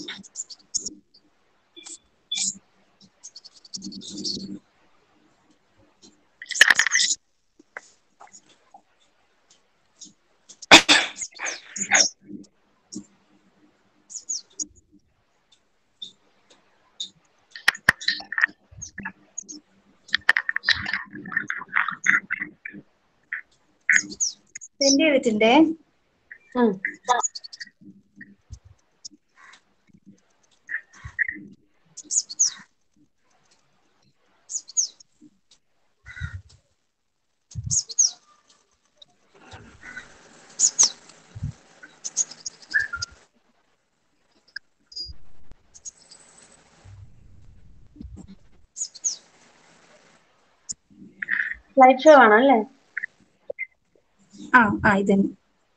സെൻഡ് ചെയ്തിട്ടുണ്ടേ ഉം. സ്ലൈഡ് ഷോ ആണ് അല്ലേ ആ ആ ഇതന്നെ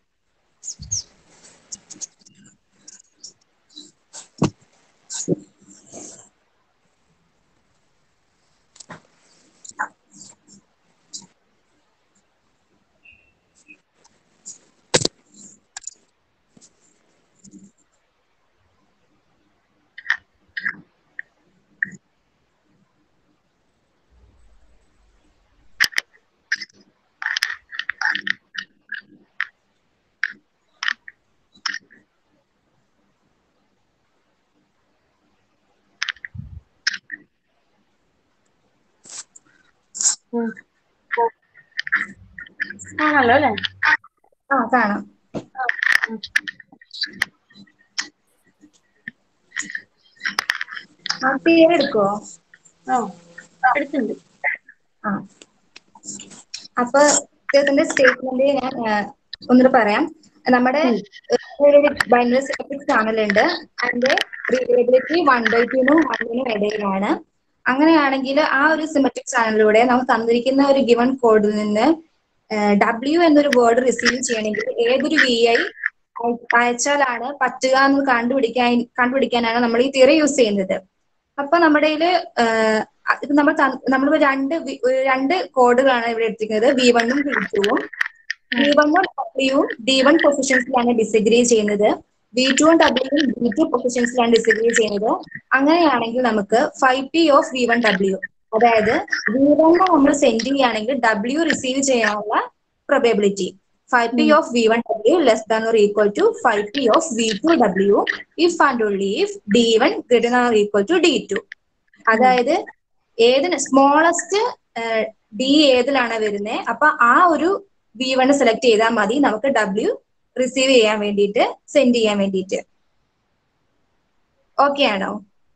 ഉം. ആണല്ലോ അല്ലേ ആ കാണാം ആ പേര് എടുക്കോ ആ എടുത്തുണ്ട് ആ അപ്പൊ ഇദ്ദേഹത്തിന്റെ സ്റ്റേറ്റ്മെന്റ് ഞാൻ ആ, ഒന്നുകൂടെ പറയാം നമ്മുടെ ബൈനറി സിമെട്രിക് ചാനൽ ഉണ്ട് അതിന്റെ റിലയബിലിറ്റി വൺ ബൈ ടുനും വണ്ണിനും ഇടയിലാണ് അങ്ങനെയാണെങ്കിൽ ആ ഒരു സിമെട്രിക് ചാനലിലൂടെ നമുക്ക് തന്നിരിക്കുന്ന ഒരു ഗിവൺ കോഡിൽ നിന്ന് ഡബ്ല്യു എന്നൊരു വേർഡ് റിസീവ് ചെയ്യണമെങ്കിൽ ഏതൊരു വി ഐ അയച്ചാലാണ് പറ്റുക എന്ന് കണ്ടുപിടിക്കാൻ കണ്ടുപിടിക്കാനാണ് നമ്മൾ ഈ തിയറി യൂസ് ചെയ്യുന്നത് അപ്പൊ നമ്മുടെ കയ്യില് ഇപ്പൊ നമ്മൾ നമ്മൾ രണ്ട് വി- ഒരു രണ്ട് കോഡുകളാണ് ഇവിടെ എടുത്തിരിക്കുന്നത് വി വണ്ണും വി ടുവും വി വണ്ണും ഡബ്ല്യുവും ഡി വൺ പൊസിഷൻസിലാണ് ഡിസഗ്രി ചെയ്യുന്നത് വി ടുവും ഡബ്ല്യുവും ഡി ടു പൊസിഷൻസിലാണ് ഡിസഗ്രി ചെയ്യുന്നത് അങ്ങനെയാണെങ്കിൽ നമുക്ക് five P of V one W അതായത് വി വണ്ണ് നമ്മൾ സെൻഡ് ചെയ്യുകയാണെങ്കിൽ ഡബ്ല്യു റിസീവ് ചെയ്യാനുള്ള probability five P of V one W less than or equal to five P of V two W if and only if D one greater than or equal to D two അതായത് ഏതിന് smallest D ഏതിലാണ് വരുന്നത് അപ്പൊ ആ ഒരു V one select ചെയ്താൽ മതി നമുക്ക് ഡബ്ല്യു റിസീവ് ചെയ്യാൻ വേണ്ടിയിട്ട് സെൻഡ് ചെയ്യാൻ വേണ്ടിയിട്ട് ഓക്കെ ആണോ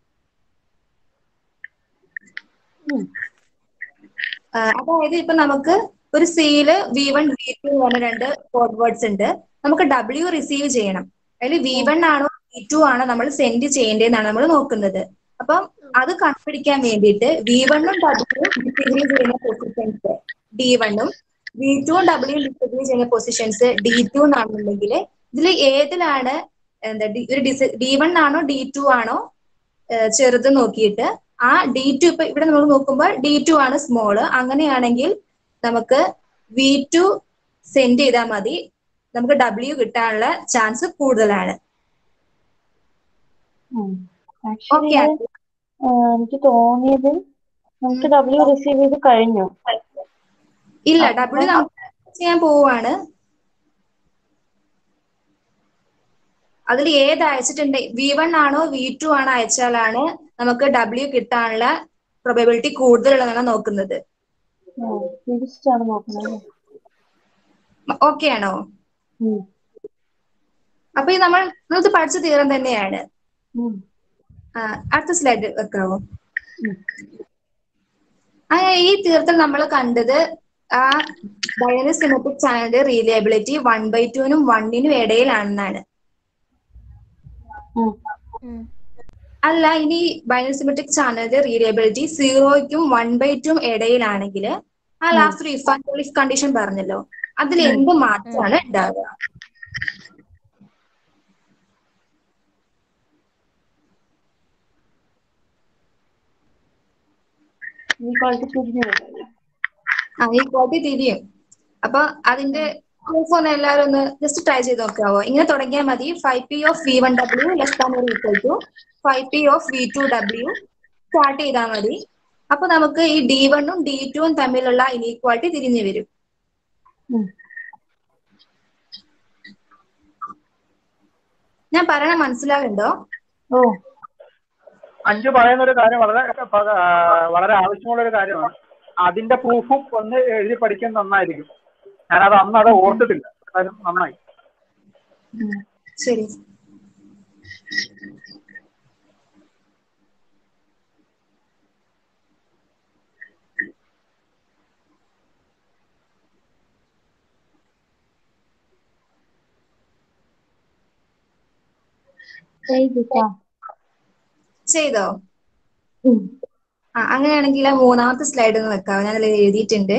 ഉം. ആ, അതായത് ഇപ്പൊ നമുക്ക് ഒരു സിയില് വി വൺ വി ടു എന്ന് പറഞ്ഞ രണ്ട് കോഡ് വേർഡ്സ് ഉണ്ട് നമുക്ക് ഡബ്ല്യു റിസീവ് ചെയ്യണം അതിൽ വി വൺ ആണോ വി ടു ആണോ നമ്മൾ സെൻഡ് ചെയ്യേണ്ടതെന്നാണ് നമ്മൾ നോക്കുന്നത് അപ്പം അത് കണ്ടുപിടിക്കാൻ വേണ്ടിയിട്ട് വി വണ്ണും ഡബ്ല്യു ഡിസഗ്രി ചെയ്യുന്ന പൊസിഷൻസ് ഡി വണ്ണും വി ടുവും ഡബ്ല്യു ഡിസഗ്രി ചെയ്യുന്ന പൊസിഷൻസ് ഡി ടു എന്നാണെന്നുണ്ടെങ്കിൽ ഇതിൽ ഏതിലാണ് എന്താ ഡി- ഒരു ഡിസ് ഡി വൺ ആണോ ഡി ടു ആണോ ഏഹ് ചെറുത് നോക്കിയിട്ട് ആ ഡി ടു ഇപ്പൊ ഇവിടെ നമ്മൾ നോക്കുമ്പോൾ ഡി ടു ആണ് സ്മോള് അങ്ങനെയാണെങ്കിൽ നമുക്ക് വി ടു സെൻഡ് ചെയ്താൽ മതി നമുക്ക് ഡബ്ല്യു കിട്ടാനുള്ള ചാൻസ് കൂടുതലാണ് ആക്ച്വലി ഓക്കെ എനിക്ക് തോന്നിയത് നമുക്ക് ഡബ്ല്യു റിസീവ് ചെയ്ത് കഴിഞ്ഞു ഇല്ല ഡബ്ല്യു നമുക്ക് ചെയ്യാൻ പോവാണ് അതിൽ ഏത് അയച്ചിട്ടുണ്ട് വി വൺ ആണോ വി ടു ആണോ അയച്ചാലാണ് നമുക്ക് ഡബ്ല്യു കിട്ടാനുള്ള പ്രൊബബിലിറ്റി കൂടുതലുള്ളതാണ് നോക്കുന്നത് ആ, തിരിച്ചിട്ടാണ് നോക്കുന്നത് ഓക്കെ ആണോ ഉം. അപ്പൊ ഇത് നമ്മൾ ഇത് പഠിച്ച തീരം തന്നെയാണ് ഉം. ആ, അടുത്ത സ്ലൈഡ് വെക്കാവോ ഉം. ആ ഈ തീർത്തിൽ നമ്മൾ കണ്ടത് ആ ബൈനറി സിമെട്രിക് ചാനലിന്റെ റീലയബിലിറ്റി വൺ ബൈ ടുവിനും വണ്ണിനും ഇടയിലാണെന്നാണ് ഉം. അല്ല ഇനി ബൈനറി സിമെട്രിക് ചാനലിന്റെ റീലയബിലിറ്റി സീറോയ്ക്കും വൺ ബൈ ടും ഇടയിലാണെങ്കിൽ ആ ലാസ്റ്റ് ഒരു ഇഫ് ആൻഡ് ഇഫ് കണ്ടീഷൻ പറഞ്ഞല്ലോ അതിൽ എന്ത് മാറ്റമാണ് ഉണ്ടാവുക ഇനീക്വാളിറ്റി തിരിഞ്ഞു വരില്ല ആ ഈ കോപ്പി തിരിയും അപ്പൊ അതിന്റെ പ്രൂഫ് ഒന്ന് എല്ലാവരും ഒന്ന് ജസ്റ്റ് ട്രൈ ചെയ്ത് നോക്കാവോ ഇങ്ങനെ തുടങ്ങിയാൽ മതി five P of V one W less than or equal to five P of V two W start ചെയ്താൽ മതി അപ്പൊ നമുക്ക് ഈ ഡി വണ്ണും ഡി ടുവും തമ്മിലുള്ള ഇനീക്വാളിറ്റി തിരിഞ്ഞു വരും ഉം. ഞാൻ പറയണ മനസ്സിലാകുന്നുണ്ടോ ഓ അഞ്ചു പറയുന്ന ഒരു കാര്യം വളരെ ആ, വളരെ ആവശ്യമുള്ള ഒരു കാര്യമാണ് അതിന്റെ പ്രൂഫും ഒന്ന് എഴുതി പഠിക്കാൻ നന്നായിരിക്കും ഞാനത് അന്ന് അത് ഓർത്തിട്ടില്ല അത് നന്നായി ശരി ചെയ്തിട്ടാ ചെയ്തോ ഉം. ആ അങ്ങനെയാണെങ്കിൽ ആ മൂന്നാമത്തെ സ്ലൈഡ് ഒന്ന് വെക്കാം ഞാൻ അതിൽ എഴുതിയിട്ടുണ്ട്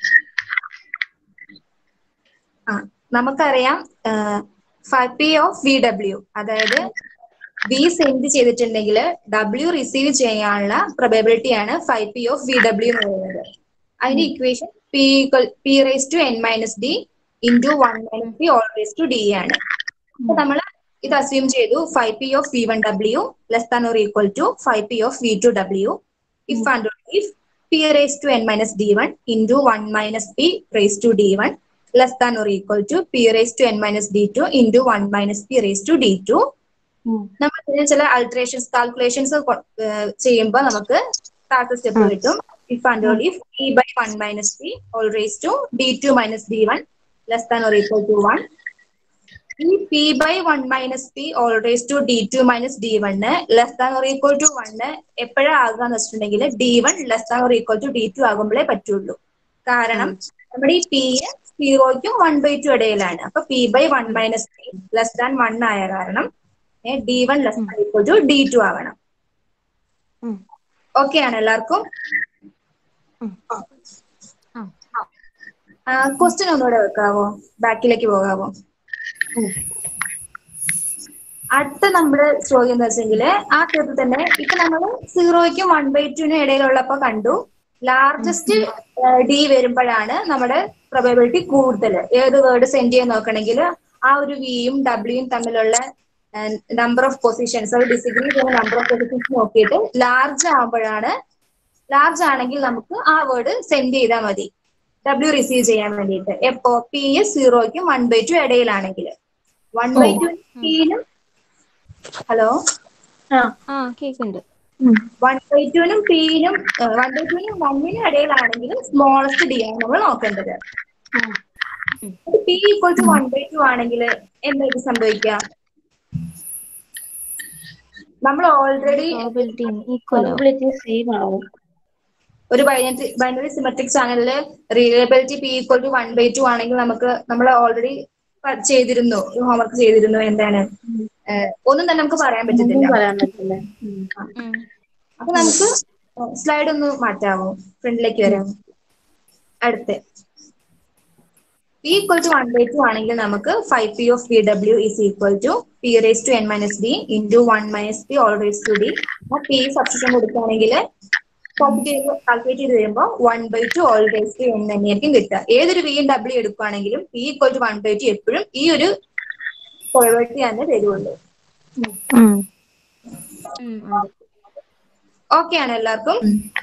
ആ നമുക്കറിയാം five P of V W അതായത് വി സെൻഡ് ചെയ്തിട്ടുണ്ടെങ്കിൽ ഡബ്ല്യു റിസീവ് ചെയ്യാനുള്ള പ്രൊബബിലിറ്റി ആണ് five P of V W എന്ന് പറയുന്നത് അതിന്റെ equation P P raise to N minus D into one minus D all raise to D ആണ് അപ്പൊ നമ്മൾ ഇത് അസ്യൂം ചെയ്തു five P of V one W less than or equal to five P of V two W if and if P raise to N minus D one into one minus P raise to D one less than or equal to P raise to N minus D two into one minus P raise to D two ഉം. നമ്മൾ ഇതിന് ചില അൾട്രേഷൻസ് calculations ചെയ്യുമ്പോൾ നമുക്ക് താഴത്തെ step കിട്ടും if and if P by one minus P all raise to D two minus D one less than or equal to one ഈ P by one minus P all raise to D two minus D one less than or equal to one എപ്പോഴാ ആകാന്ന് വെച്ചിട്ടുണ്ടെങ്കിൽ D one less than or equal to D two ആകുമ്പോഴേ പറ്റുള്ളൂ കാരണം നമ്മുടെ ഈ P സീറോയ്ക്കും വൺ ബൈ ടു ഇടയിലാണ് അപ്പൊ P by one minus P less than one ആയ കാരണം D one less than equal to D two ആവണം ഉം. ഓക്കെ ആണ് എല്ലാവർക്കും ഉം. ക്വസ്റ്റ്യൻ ഒന്നുകൂടെ വെക്കാവോ ബാക്കിലേക്ക് പോകാവോ അടുത്ത നമ്മുടെ ചോദ്യം എന്താ വെച്ചെങ്കില് ആ സ്റ്റെപ്പിൽ തന്നെ ഇപ്പൊ നമ്മള് സീറോയ്ക്കും വൺ ബൈ ടുവിനും ഇടയിലുള്ളപ്പോ കണ്ടു ലാർജസ്റ്റ് ഡി വരുമ്പോഴാണ് നമ്മുടെ പ്രൊബബിലിറ്റി കൂടുതൽ ഏത് വേർഡ് സെൻഡ് ചെയ്യാൻ നോക്കണമെങ്കിൽ ആ ഒരു വിയും ഡബ്ല്യൂയും തമ്മിലുള്ള നമ്പർ ഓഫ് പൊസിഷൻസ് അത് ഡിസിഗ്രി ചെയ്യുന്ന നമ്പർ ഓഫ് പൊസിഷൻസ് നോക്കിയിട്ട് ലാർജ് ആകുമ്പോഴാണ് ലാർജ് ആണെങ്കിൽ നമുക്ക് ആ വേർഡ് സെൻഡ് ചെയ്താൽ മതി ഡബ്ല്യു റിസീവ് ചെയ്യാൻ വേണ്ടിയിട്ട് എപ്പോ പി എസ് സീറോയ്ക്കും വൺ ബൈ ടു ഇടയിലാണെങ്കിൽ വൺ ബൈ ടു പിയിലും ഹലോ ആ കേക്കുണ്ട് വൺ ബൈ ടുവിനും പിയിലും വൺ ബൈ ടുവിനും വണ്ണിനും ഇടയിലാണെങ്കിൽ സ്മോളസ്റ്റ് ഡി ആണ് നമ്മൾ നോക്കേണ്ടത് P equal to one by two ആണെങ്കിൽ എന്തായിട്ട് സംഭവിക്കാം നമ്മൾ ഓൾറെഡി പ്രോബിലിറ്റി ഈക്വലോ പ്രോബിലിറ്റി സെയിം ആവും ഒരു ബൈനറി ബൈനറി സിമെട്രിക് ചാനലില് reliability P equal to one by two ആണെങ്കിൽ നമുക്ക് നമ്മൾ ഓൾറെഡി ചെയ്തിരുന്നു ഹോംവർക്ക് ചെയ്തിരുന്നു എന്താണ് ഏഹ് ഒന്നും തന്നെ നമുക്ക് പറയാൻ ഒന്നും പറ്റത്തില്ല പറയാൻ പറ്റില്ല ഉം. അപ്പൊ നമുക്ക് സ്ലൈഡ് ഒന്ന് മാറ്റാമോ ഫ്രണ്ടിലേക്ക് വരാമോ അടുത്ത് P equal to one by two ആണെങ്കിൽ നമുക്ക് five P of P W is equal to P raise to N minus D into one minus P all raise to D P substitution കൊടുക്കുകയാണെങ്കിൽ calculate ചെയ്ത് വരുമ്പോൾ one by two all raise to N തന്നെയായിരിക്കും കിട്ടുക ഏതൊരു വിയും W എടുക്കുകയാണെങ്കിലും P equal to one by two എപ്പോഴും ഈ ഒരു പ്രോബിലിറ്റി തന്നെ തരുള്ളൂ ഓക്കെ ആണ് എല്ലാവർക്കും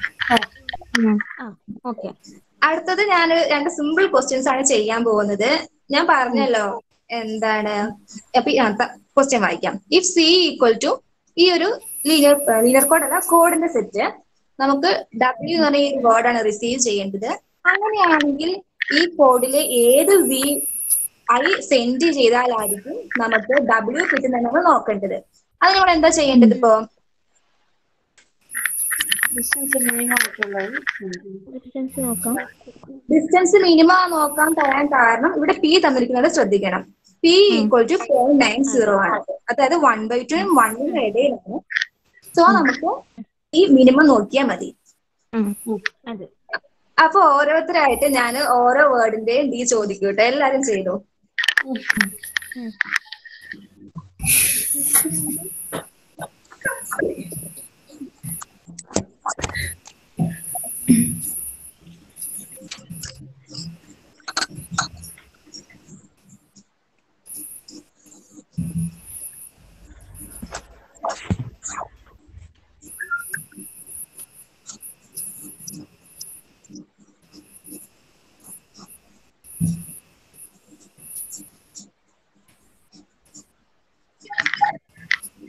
ആ ഓക്കെ അടുത്തത് ഞാൻ രണ്ട് സിമ്പിൾ ക്വസ്റ്റ്യൻസ് ആണ് ചെയ്യാൻ പോകുന്നത് ഞാൻ പറഞ്ഞല്ലോ എന്താണ് ക്വസ്റ്റ്യൻ വായിക്കാം ഇഫ് സി ഈക്വൽ ടു ഈ ഒരു ലീനിയർ ലീനിയർ കോഡ് അല്ല കോഡിന്റെ സെറ്റ് നമുക്ക് ഡബ്ല്യു എന്ന് പറഞ്ഞ ഈ വേർഡാണ് റിസീവ് ചെയ്യേണ്ടത് അങ്ങനെയാണെങ്കിൽ ഈ കോഡിലെ ഏത് വി ഐ സെൻഡ് ചെയ്താലായിരിക്കും നമുക്ക് ഡബ്ല്യു കിട്ടുന്നത് നമ്മൾ നോക്കേണ്ടത് അത് നമ്മൾ എന്താ ചെയ്യേണ്ടത് ഇപ്പോ ഡിസ്റ്റൻസ് മിനിമം ആയിട്ടുള്ളത് ഡിസ്റ്റൻസ് നോക്കാം ഡിസ്റ്റൻസ് മിനിമം നോക്കാൻ പറയാൻ കാരണം ഇവിടെ പി തന്നിരിക്കുന്നത് ശ്രദ്ധിക്കണം P equal to point nine zero ആണ് അതായത് വൺ ബൈ ടുവും വണ്ണിനും ഇടയിലാണ് സോ നമുക്ക് ഈ മിനിമം നോക്കിയാൽ മതി അതെ അപ്പൊ ഓരോരുത്തരായിട്ട് ഞാൻ ഓരോ വേർഡിന്റെയും ഡി ചോദിക്കൂട്ടെ എല്ലാരും ചെയ്തു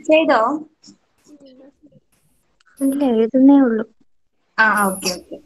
ചെയ്തോ ഇല്ല എഴുതുന്നേ ഉള്ളൂ ആ ഓക്കെ ഓക്കെ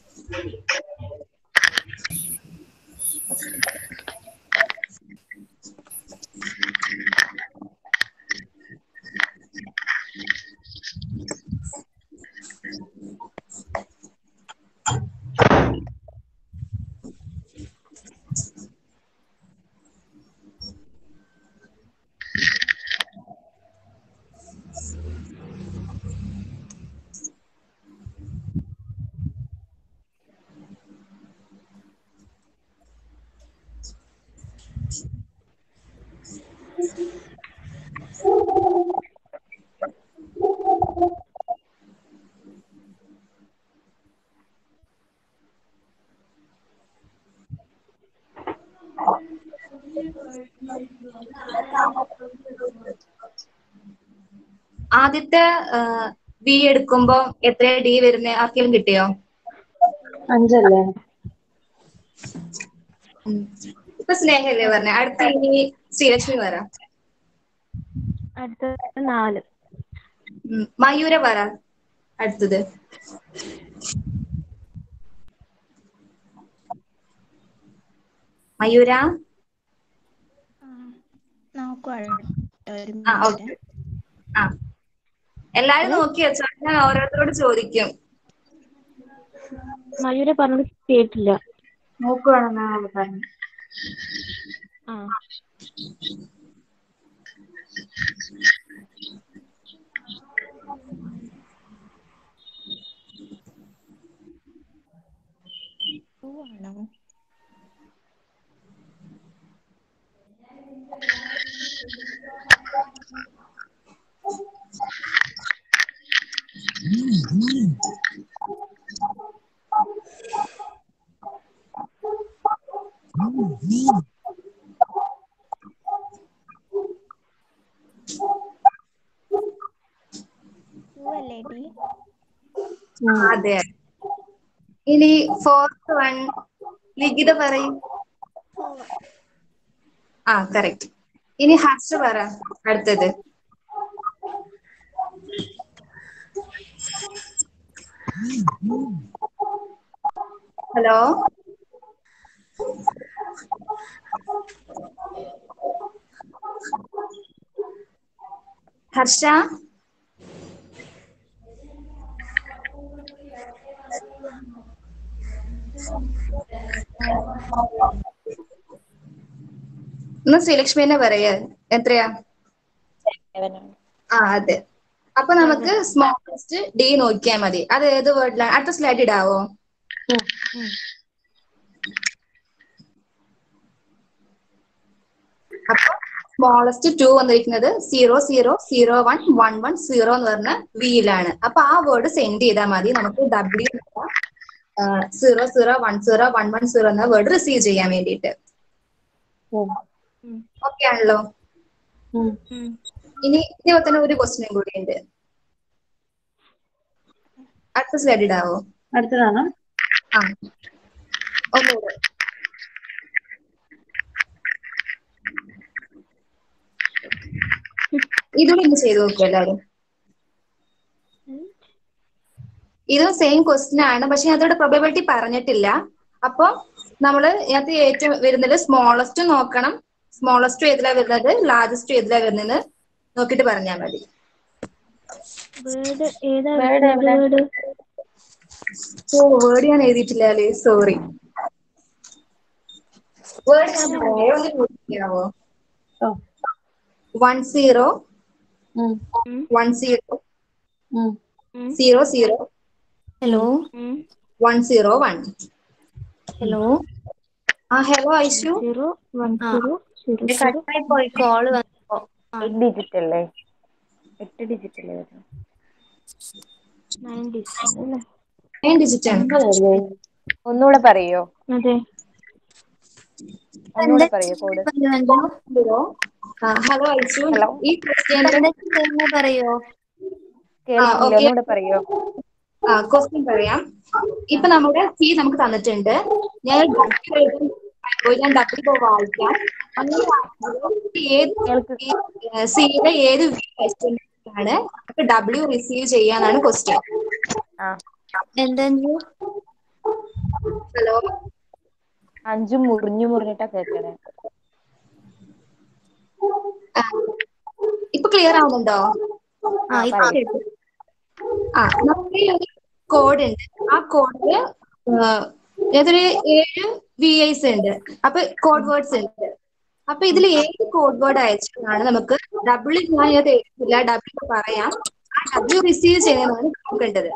ആദ്യത്തെ ബി എടുക്കുമ്പോ എത്ര ഡി വരുന്നത് ആർക്കെങ്കിലും കിട്ടിയോ അഞ്ചല്ലേ ഉം. ഇപ്പൊ സ്നേഹല്ലേ പറഞ്ഞ അടുത്ത ഇനി ശ്രീലക്ഷ്മി പറ അടുത്ത നാല് ഉം. മയൂര പറ അടുത്തത് മയൂര നോക്കുവാണ് ഒരു ആ മിനിറ്റ് ഓക്കെ ആ എല്ലാരും നോക്കി വെച്ചോ ഞാൻ ഓരോരുത്തരോട് ചോദിക്കും മയൂര പറഞ്ഞത് കേട്ടില്ല നോക്കുവാണെന്നാണ് പറഞ്ഞത് ആ ടൂ ആണോ ടൂ അല്ലേ ഡി അതെ ഇനി ഫോർത്ത് വൺ ലിഖിത പറയും ആ കറക്റ്റ് ഇനി ഹർഷ പറ അടുത്തത് ഹലോ ഹർഷ ഒന്ന് ശ്രീലക്ഷ്മി തന്നെ പറയാ എത്രയാ ആ അതെ അപ്പൊ നമുക്ക് സ്മോളസ്റ്റ് ഡി നോക്കിയാൽ മതി അത് ഏത് വേർഡിലാണ് അടുത്ത സ്ലൈഡ് ഇടാവോ അപ്പൊ സ്മോളസ്റ്റ് ടു വന്നിരിക്കുന്നത് zero zero zero one one one zero എന്ന് പറഞ്ഞ വിയിലാണ് അപ്പൊ ആ വേർഡ് സെൻഡ് ചെയ്താൽ മതി നമുക്ക് W zero zero one zero one one zero എന്ന വേർഡ് റിസീവ് ചെയ്യാൻ വേണ്ടിയിട്ട് ഓക്കെ ആണല്ലോ ഇനി ഇതേപോലെ തന്നെ ഒരു ക്വസ്റ്റ്യൻ കൂടി ഉണ്ട് അടുത്ത സ്ലൈഡ് ഇടാവോ അടുത്തതാണ് ആ ഒന്നുകൂടെ ഇതും ഇന്ന് ചെയ്ത് നോക്കൂ എല്ലാവരും ഇതും സെയിം ക്വസ്റ്റ്യൻ ആണ് പക്ഷെ അതോടെ പ്രൊബബിലിറ്റി പറഞ്ഞിട്ടില്ല അപ്പൊ നമ്മള് ഇതിനകത്ത് ഏറ്റവും വരുന്നത് സ്മോളസ്റ്റ് നോക്കണം സ്മോളസ്റ്റ് ഏതിലാ വരുന്നത് ലാർജസ്റ്റ് ഏതിലാ വരുന്നത് നോക്കിയിട്ട് പറഞ്ഞാൽ മതി വേർഡ് ഏതാ Word എവിടെ? വേർഡ് ഓ വേർഡ് ഞാൻ എഴുതിയിട്ടില്ല അല്ലേ സോറി വേർഡ് ഞാൻ പറയാം ഒന്ന് note ചെയ്യാവോ ഓ വൺ സീറോ ഉം, വൺ സീറോ ഉം. Zero zero hello one zero one hello ആ ഹലോ ഐഷു സീറോ വൺ ആ. സീറോ സീറോ സീറോ കട്ടായി പോയി കോള് വന്നപ്പോ എയ്റ്റ് ഡിജിറ്റ് അല്ലേ എട്ട് ഡിജിറ്റ് അല്ലേ വരുന്നത് നയൻ ഡിജിറ്റ് അല്ലേ നയൻ ഡിജിറ്റ് ആണ് ഒമ്പതല്ലേ? ഒന്നുകൂടെ പറയോ അതെ ഒന്നുകൂടെ പറയോ code hello hello Aishu Hello. ഈ ക്വസ്റ്റ്യനിൽ പറയോ കേൾക്കുന്നില്ല okay. ഒന്നുകൂടെ പറയോ ആ ക്വസ്റ്റ്യൻ പറയാം ഇപ്പൊ നമ്മുടെ സി നമുക്ക് തന്നിട്ടുണ്ട് ഞാൻ ഡബ്ല്യു എഴുതാൻ പറയുമ്പോൾ ഞാൻ ഡബ്ല്യു വായിക്കാം അങ്ങനെ ഏത് കേൾക്ക് സിയിലെ ഏത് ആണ് നമുക്ക് ഡബ്ല്യു റിസീവ് ചെയ്യാന്നാണ് ക്വസ്റ്റ്യൻ ആ എന്തെന്തോ ഹലോ അഞ്ചു മുറിഞ്ഞു മുറിഞ്ഞിട്ടാ കേക്കണേ ഇപ്പൊ ക്ലിയർ ആവുന്നുണ്ടോ ആ ഇപ്പൊ പറയ്. കേട്ടു ആ നമുക്ക് ഈ ഒരു കോഡ് ഉണ്ട് ആ കോഡില് ഏതൊരു ഏഴ് വി ഐസ് ഉണ്ട് അപ്പൊ കോഡ് വേർഡ്സ് ഉണ്ട് അപ്പൊ ഇതിൽ ഏത് കോഡ് വേർഡ് അയച്ചാലാണ് നമുക്ക് ഡബ്ല്യു ഞാൻ ഇത് എഴുതില്ല ഡബ്ല്യു പറയാം ആ ഡബ്ല്യു റിസീവ് ചെയ്യുന്നതാണ് നോക്കേണ്ടത്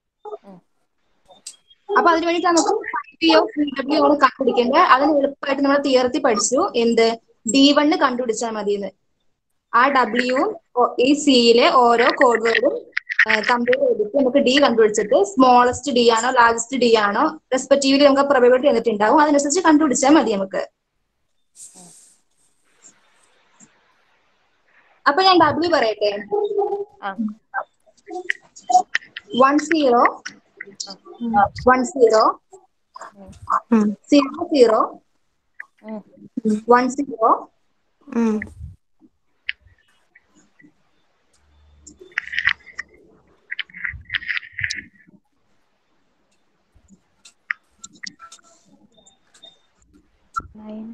അപ്പൊ അതിന് വേണ്ടി നമുക്ക് പി ഓഫ് ഡബ്ല്യു ആണ് കണ്ടുപിടിക്കേണ്ടത് അതിന് എളുപ്പമായിട്ട് നമ്മൾ തിയറത്തി പഠിച്ചു എന്ത് ഡി വണ്ണ് കണ്ടുപിടിച്ചാൽ മതി എന്ന് ആ ഡബ്ല്യു ഈ സിയിലെ ഓരോ കോഡ് വേർഡും കമ്പയർ ചെയ്തിട്ട് നമുക്ക് ഡി കണ്ടുപിടിച്ചിട്ട് സ്മോളസ്റ്റ് ഡി ആണോ ലാർജസ്റ്റ് ഡി ആണോ റെസ്പെക്റ്റീവ്ലി നമുക്ക് പ്രൊബബിലിറ്റി എന്നിട്ടുണ്ടാവും അതിനനുസരിച്ച് കണ്ടുപിടിച്ചാൽ മതി നമുക്ക് അപ്പൊ ഞാൻ ഡബ്ല്യു പറയട്ടെ ആ വൺ സീറോ വൺ സീറോ ഉം. സീറോ സീറോ ഉം. വൺ സീറോ ഉം. നയൻ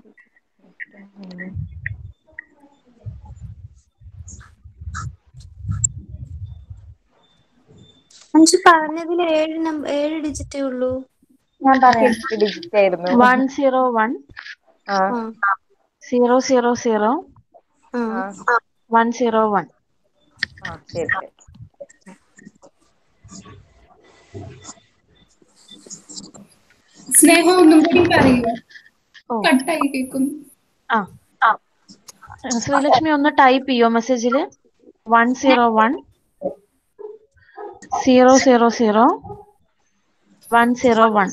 അഞ്ചു പറഞ്ഞതിൽ ഏഴ് നമ്പർ ഏഴ് ഡിജിറ്റേ ഉള്ളൂ ഞാൻ പറയാം ഡിജിറ്റ് ആയിരുന്നു വൺ സീറോ വൺ ആ ആ സീറോ സീറോ സീറോ ആ ആ വൺ സീറോ വൺ ആ ശരി ശരി സ്നേഹ ഒന്നും കൂടി പറയൂ ഓ. കട്ടായി കേൾക്കുന്നു ആ ശ്രീലക്ഷ്മി ഒന്ന് ടൈപ്പ് ചെയ്യോ മെസ്സേജിൽ one zero one zero zero zero one zero one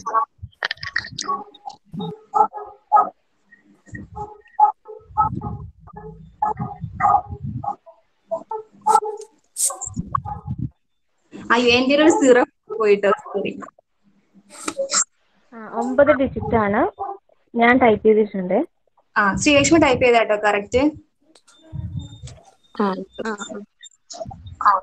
അയ്യോ എന്റെ ഒരു സീറോ പോയിട്ടോ സോറി ആ ഒമ്പത് ഡിജിറ്റ് ആണ് ഞാൻ ടൈപ്പ് ചെയ്തിട്ടുണ്ട് ആ ശ്രീലക്ഷ്മി ടൈപ്പ് ചെയ്താട്ടോ കറക്റ്റ് ആ ആ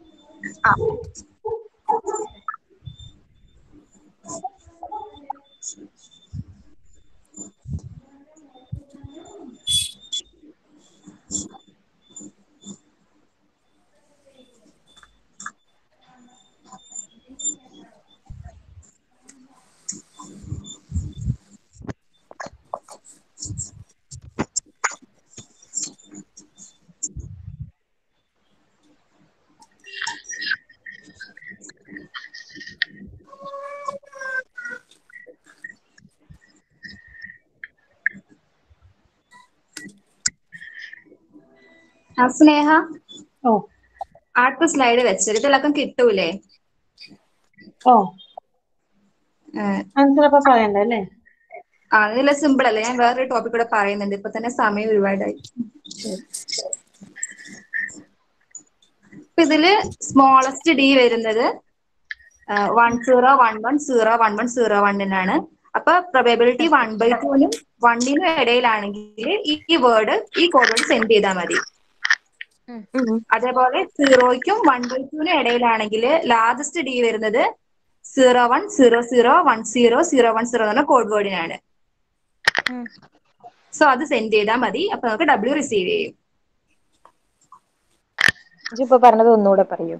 ആ സ്നേഹ ഓ അടുത്ത സ്ലൈഡ് വെച്ചത് ഇതിലൊക്കെ കിട്ടൂലേ ഓ ഏഹ്, ആൻസർ അപ്പൊ പറയണ്ട അല്ലേ ആ ഇതിലെ സിമ്പിൾ അല്ലേ ഞാൻ വേറൊരു ടോപ്പിക് കൂടെ പറയുന്നുണ്ട് ഇപ്പൊ തന്നെ സമയം ഒരുപാടായി ഇപ്പൊ ഇതില് സ്മോളസ്റ്റ് ഡി വരുന്നത് one zero one one zero one one zero വണ്ണിനാണ് അപ്പൊ പ്രൊബബിലിറ്റി വൺ ബൈ ടുവിനും വണ്ണിനും ഇടയിലാണെങ്കിൽ ഈ വേർഡ് ഈ കോഡ് വേർഡ് സെൻഡ് ചെയ്താൽ മതി ഉം. അതേപോലെ സീറോയ്ക്കും വൺ ബൈ ടുവിനും ഇടയിലാണെങ്കിൽ ലാർജസ്റ്റ് ഡി വരുന്നത് zero one zero zero one zero zero one zero എന്ന കോഡ് വേർഡിനാണ് ഉം. സോ അത് സെൻഡ് ചെയ്താൽ മതി അപ്പൊ നമുക്ക് ഡബ്ല്യു റിസീവ് ചെയ്യും ഇജ്ജ് ഇപ്പൊ പറഞ്ഞത് ഒന്നുകൂടെ പറയൂ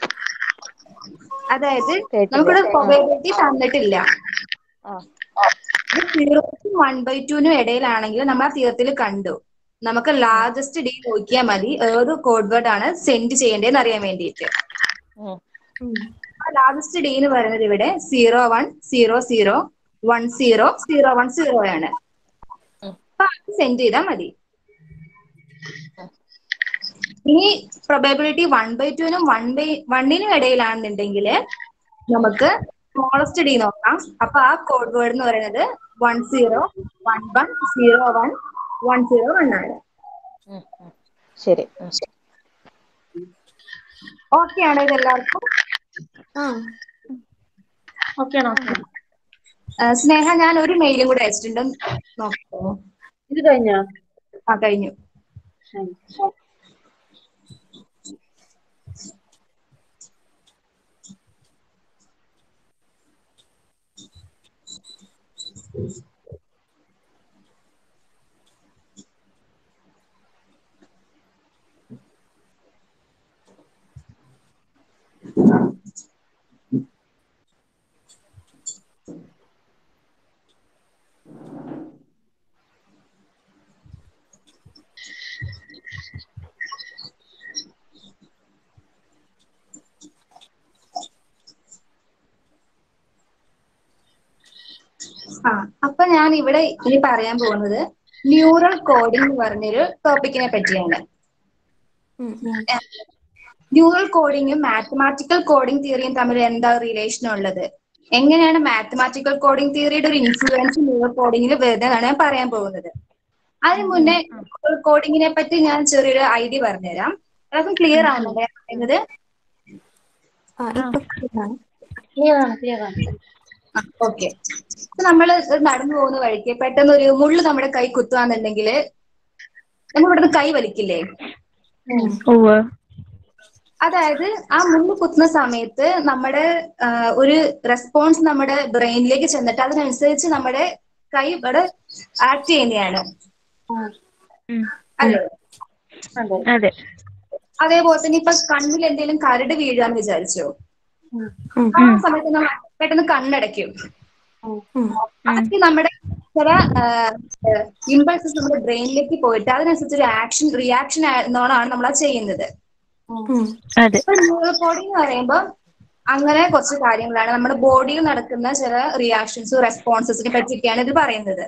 അതായത് കേട്ടില്ല. നമുക്കിവിടെ പ്രൊബബിലിറ്റി തന്നിട്ടില്ല ആ സീറോയ്ക്കും വൺ ബൈ ടുവിനും ഇടയിലാണെങ്കിൽ നമ്മൾ ആ തീരത്തിൽ കണ്ടു നമുക്ക് ലാർജസ്റ്റ് ഡി നോക്കിയാൽ മതി ഏത് കോഡ് വേർഡ് ആണ് സെൻഡ് ചെയ്യേണ്ടതെന്ന് അറിയാൻ വേണ്ടിയിട്ട് ഉം. ലാർജസ്റ്റ് ഡി എന്ന് പറയുന്നത് ഇവിടെ zero one zero zero one zero zero one zero ആണ് ഉം. അപ്പൊ അത് സെൻഡ് ചെയ്താൽ മതി ഇനി പ്രൊബബിലിറ്റി വൺ ബൈ ടുവിനും വൺ ബൈ വണ്ണിനും ഇടയിലാണെന്നുണ്ടെങ്കിൽ നമുക്ക് സ്മോളസ്റ്റ് ഡി നോക്കാം അപ്പൊ ആ കോഡ് വേർഡ് എന്ന് പറയുന്നത് one zero one one zero one one zero one ആണ് ഉം. ഉം. ശരി ഉം. ഓക്കെ ആണോ ഇത് എല്ലാവർക്കും ആ ഓക്കെ ആണോ ഓക്കെ ആ, സ്നേഹ ഞാൻ ഒരു മെയിലും കൂടെ അയച്ചിട്ടുണ്ട് നോക്കോ ഇത് കഴിഞ്ഞോ ആ കഴിഞ്ഞു ആ അപ്പൊ ഞാൻ ഇവിടെ ഇനി പറയാൻ പോകുന്നത് ന്യൂറൽ കോഡിംഗ് എന്ന് പറഞ്ഞൊരു ടോപ്പിക്കിനെ പറ്റിയാണ് ന്യൂറൽ കോഡിങ്ങും മാത്തമാറ്റിക്കൽ കോഡിംഗ് തിയറിയും തമ്മിൽ എന്താ റിലേഷൻ ഉള്ളത് എങ്ങനെയാണ് മാത്തമാറ്റിക്കൽ കോഡിംഗ് തിയറിയുടെ ഒരു ഇൻഫ്ലുവൻസ് ന്യൂറൽ കോഡിങ്ങിൽ വരുന്നതാണ് ഞാൻ പറയാൻ പോകുന്നത് അതിന് മുന്നേ ന്യൂറൽ കോഡിങ്ങിനെ പറ്റി ഞാൻ ചെറിയൊരു ഐഡിയ പറഞ്ഞുതരാം എല്ലാവർക്കും ക്ലിയർ ആവുന്നുണ്ട് ഞാൻ പറയുന്നത് ആ ഇപ്പൊ clear ആണ്. ക്ലിയർ ആണ് ക്ലിയർ ആണ് ഓക്കെ നമ്മൾ നടന്നു പോകുന്ന വഴിക്ക് പെട്ടെന്ന് ഒരു മുള്ളു നമ്മുടെ കൈ കുത്തുകയാണെന്നുണ്ടെങ്കിൽ നമ്മൾ ഇവിടുന്ന് കൈ വലിക്കില്ലേ അതായത് ആ മുള്ളു കുത്തുന്ന സമയത്ത് നമ്മുടെ ആ, ഒരു റെസ്പോൺസ് നമ്മുടെ ബ്രെയിനിലേക്ക് ചെന്നിട്ട് അതിനനുസരിച്ച് നമ്മുടെ കൈ ഇവിടെ ആക്ട് ചെയ്യുന്നതാണ് അല്ലേ അതെ അതെ അതേപോലെ തന്നെ ഇപ്പൊ കണ്ണിൽ എന്തെങ്കിലും കരട് വീഴാന്ന് വിചാരിച്ചോ ആ സമയത്ത് നമ്മൾ പെട്ടെന്ന് കണ്ണടയ്ക്കും അതൊക്കെ നമ്മുടെ ചില ഇമ്പൾസസ് നമ്മുടെ ബ്രെയിനിലേക്ക് പോയിട്ട് അതിനനുസരിച്ച് ഒരു ആക്ഷൻ റിയാക്ഷൻ എന്നോണാണ് നമ്മൾ അത് ചെയ്യുന്നത് അതെ ഇപ്പൊ ന്യൂറൽ കോഡിംഗ് എന്ന് പറയുമ്പോൾ അങ്ങനെ കുറച്ച് കാര്യങ്ങളാണ് നമ്മുടെ ബോഡിയിൽ നടക്കുന്ന ചില റിയാക്ഷൻസും റെസ്പോൺസസിനെ പറ്റിയൊക്കെയാണ് ഇത് പറയുന്നത്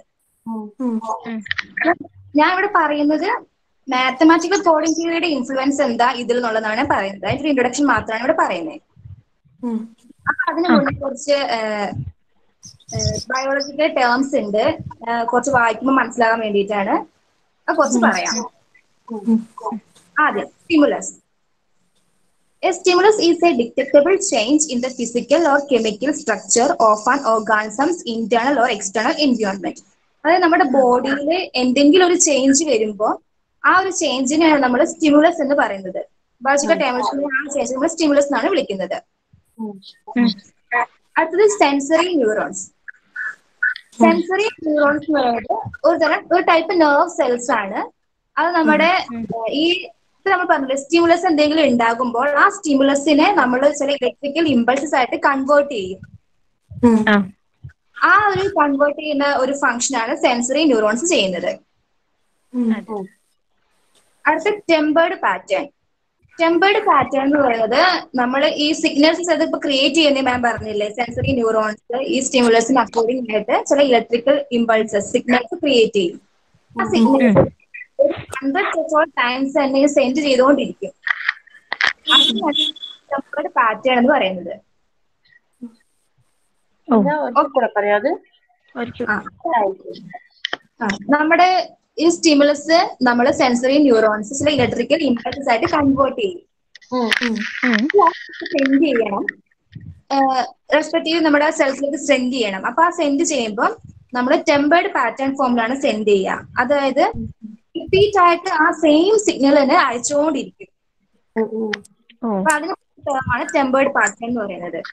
ഞാൻ ഇവിടെ പറയുന്നത് മാത്തമാറ്റിക്കൽ കോഡിംഗ് തിയറിയുടെ ഇൻഫ്ലുവൻസ് എന്താ ഇതിൽ എന്നുള്ളതാണ് പറയുന്നത് അതിന്റെ ഇൻട്രൊഡക്ഷൻ മാത്രമാണ് ഇവിടെ പറയുന്നത് അപ്പൊ അതിന് മുന്നേ കുറച്ച് ബയോളജിക്കൽ ടേംസ് ഉണ്ട് ആ, കുറച്ച് വായിക്കുമ്പോൾ മനസ്സിലാകാൻ വേണ്ടിയിട്ടാണ് അത് കുറച്ച് പറയാം ആദ്യം stimulus A stimulus is a detectable change in the physical or chemical structure of an organism's internal or external environment. അതായത് നമ്മുടെ ബോഡിയിൽ എന്തെങ്കിലും ഒരു ചേഞ്ച് വരുമ്പോൾ ആ ഒരു ചേഞ്ചിനെയാണ് നമ്മൾ സ്റ്റിമുലസ് എന്ന് പറയുന്നത് ബയോളജിക്കൽ ടേമിൽ ആ ചേഞ്ച് നമ്മൾ സ്റ്റിമുലസ് എന്നാണ് വിളിക്കുന്നത് അടുത്തത് സെൻസറി ന്യൂറോൺസ് സെൻസറി ന്യൂറോൺസ് എന്ന് പറയുന്നത് ഒരു തരം ഒരു ടൈപ്പ് നെർവ് സെൽസ് ആണ് അത് നമ്മുടെ ഏഹ്, ഈ ഇപ്പൊ നമ്മൾ പറഞ്ഞില്ലേ സ്റ്റിമുലസ് എന്തെങ്കിലും ഉണ്ടാകുമ്പോൾ ആ സ്റ്റിമുലസിനെ നമ്മൾ ചില ഇലക്ട്രിക്കൽ ഇമ്പൾസസ് ആയിട്ട് കൺവേർട്ട് ചെയ്യും ആ ആ ഒരു കൺവേർട്ട് ചെയ്യുന്ന ഒരു ഫംഗ്ഷൻ ആണ് സെൻസറി ന്യൂറോൺസ് ചെയ്യുന്നത് അടുത്ത ടെമ്പേർഡ് പാറ്റേൺ ടെമ്പേർഡ് പാറ്റേൺ എന്ന് പറയുന്നത് നമ്മൾ ഈ സിഗ്നൽസ് അത് ഇപ്പൊ ക്രിയേറ്റ് ചെയ്യുന്ന മാം പറഞ്ഞില്ലേ സെൻസറി ന്യൂറോൺസ് ഈ സ്റ്റിമുലസിന് അക്കോർഡിംഗ് ആയിട്ട് ചില ഇലക്ട്രിക്കൽ ഇമ്പൾസസ് സിഗ്നൽസ് ക്രിയേറ്റ് ചെയ്യും ആ സിഗ്നൽസ് ഹൺഡ്രഡ് ടൈംസ് തന്നെ സെൻഡ് ചെയ്തുകൊണ്ടിരിക്കും ടെമ്പേർഡ് പാറ്റേൺ എന്ന് പറയുന്നത് ഓ ഇതാ ഒരിക്കൽ കൂടെ പറയാത് ഒരിക്കൽ ആ ആ, നമ്മുടെ ഈ സ്റ്റിമുലസ് നമ്മൾ സെൻസറി ന്യൂറോൺസ് ചില ഇലക്ട്രിക്കൽ ഇമ്പൾസസ് ആയിട്ട് കൺവേർട്ട് ചെയ്യും സെൻഡ് ചെയ്യണം റെസ്പെക്റ്റീവ് നമ്മുടെ സെൽസിലേക്ക് സെൻഡ് ചെയ്യണം അപ്പൊ ആ സെൻഡ് ചെയ്യുമ്പോൾ നമ്മൾ ടെമ്പേർഡ് പാറ്റേൺ ഫോമിലാണ് സെൻഡ് ചെയ്യുക അതായത് റിപ്പീറ്റ് ആയിട്ട് ആ സെയിം സിഗ്നൽ തന്നെ അയച്ചുകൊണ്ടിരിക്കും ഓ അപ്പൊ അതിന് ആണ് ടെമ്പേർഡ് പാറ്റേൺ എന്ന് പറയുന്നത്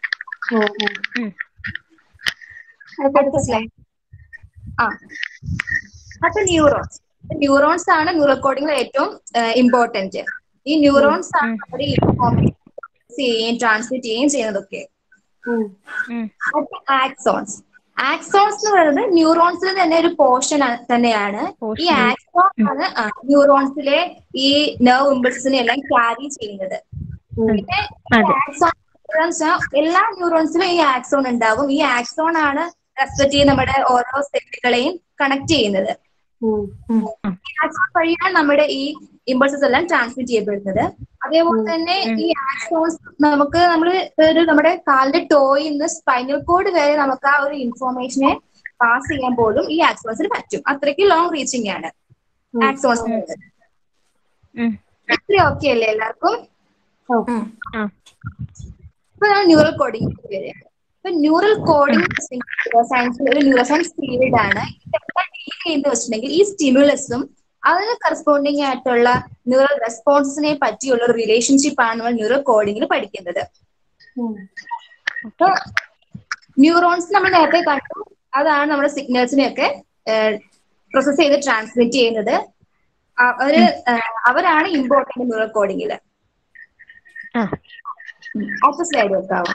അടുത്ത slide. ആ അപ്പൊ ന്യൂറോൺസ് ന്യൂറോൺസ് ആണ് ന്യൂറൽ കോഡിംഗിൽ ഏറ്റവും ഇമ്പോർട്ടന്റ് ഈ ന്യൂറോൺസ് ആണ് നമ്മുടെ ഇൻഫോർമേഷൻ ചെയ്യുകയും ട്രാൻസ്മിറ്റ് ചെയ്യുകയും ചെയ്യുന്നതൊക്കെ ആക്സോൺസ് ആക്സോൺസ് എന്ന് പറയുന്നത് ന്യൂറോൺസിൽ തന്നെ ഒരു പോർഷൻ തന്നെയാണ് ഈ Portion. ആക്സോൺ ആണ് ന്യൂറോൺസിലെ ഈ നെർവ് ഇമ്പൾസിനെ എല്ലാം ക്യാരി ചെയ്യുന്നത് പിന്നെ അതെ. ആക്സോൺ എല്ലാ ന്യൂറോൺസിലും ഈ ആക്സോൺ ഉണ്ടാകും ഈ ആക്സോൺ ആണ് റെസ്പെക്റ്റീവ് നമ്മുടെ ഓരോ സെല്ലുകളെയും കണക്ട് ചെയ്യുന്നത് ഈ ആക്സോൺ വഴിയാണ് നമ്മുടെ ഈ ഇമ്പൾസസ് എല്ലാം ട്രാൻസ്മിറ്റ് ചെയ്യപ്പെടുന്നത് അതേപോലെ തന്നെ ഈ ആക്സോൺസ് നമുക്ക് നമ്മൾ ഒരു നമ്മുടെ കാലിന്റെ ടോയിൽ നിന്ന് സ്പൈനൽ കോഡ് വരെ നമുക്ക് ആ ഒരു ഇൻഫോർമേഷനെ പാസ് ചെയ്യാൻ പോലും ഈ ആക്സോൺസിന് പറ്റും അത്രയ്ക്ക് ലോങ് റീച്ചിങ് ആണ് ആക്സോൺസ് ഉം. ഇത്രയും ഓക്കെ അല്ലേ എല്ലാവർക്കും ആ ഇപ്പൊ ഞാൻ ന്യൂറൽ കോഡിംഗ് വരികയാണ് ഇപ്പൊ ന്യൂറൽ കോഡിംഗ് സയൻസിൽ ഒരു ന്യൂറോ സയൻസ് പീരീഡ് ആണ് ഇതെല്ലാം ഡീൽ ചെയ്യുന്നത് വെച്ചിട്ടുണ്ടെങ്കിൽ ഈ സ്റ്റിമുലസും അതിന് കറസ്പോണ്ടിങ് ആയിട്ടുള്ള ന്യൂറൽ റെസ്പോൺസിനെ പറ്റിയുള്ള ഒരു റിലേഷൻഷിപ്പ് ആണ് നമ്മൾ ന്യൂറൽ കോഡിംഗിൽ പഠിക്കുന്നത് അപ്പൊ ന്യൂറോൺസ് നമ്മൾ നേരത്തെ കണ്ടു അതാണ് നമ്മുടെ സിഗ്നൽസിനെയൊക്കെ പ്രോസസ് ചെയ്ത് ട്രാൻസ്മിറ്റ് ചെയ്യുന്നത് അ- അവര് ഏഹ്, അവരാണ് ഇമ്പോർട്ടന്റ് ന്യൂറൽ കോഡിംഗിൽ ആ അടുത്ത സ്ലൈഡ് വെക്കാവോ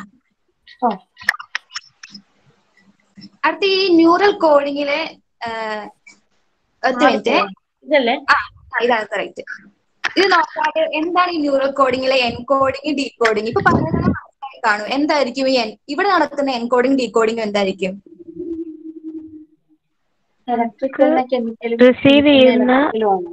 അടുത്ത ഈ ന്യൂറൽ കോഡിങ്ങിലെ ഒറ്റ മിനിറ്റ് ഇതല്ലേ ആ ഇതാണ് കറക്റ്റ് ഇത് നോക്കാതെ എന്താണ് ഈ ന്യൂറൽ കോഡിങ്ങിലെ എൻകോഡിങ് ഡീകോഡിങ് ഇപ്പൊ പറഞ്ഞത് മനസ്സിലായി കാണും എന്തായിരിക്കും ഈ en- ഇവിടെ നടക്കുന്ന എൻകോഡിങ് ഡീകോഡിങ് എന്തായിരിക്കും ഇലക്ട്രിക്കലിനെ കെമിക്കലും റിസീവ് ചെയ്യുന്ന ഇലക്ട്രിക്കലുമാണ്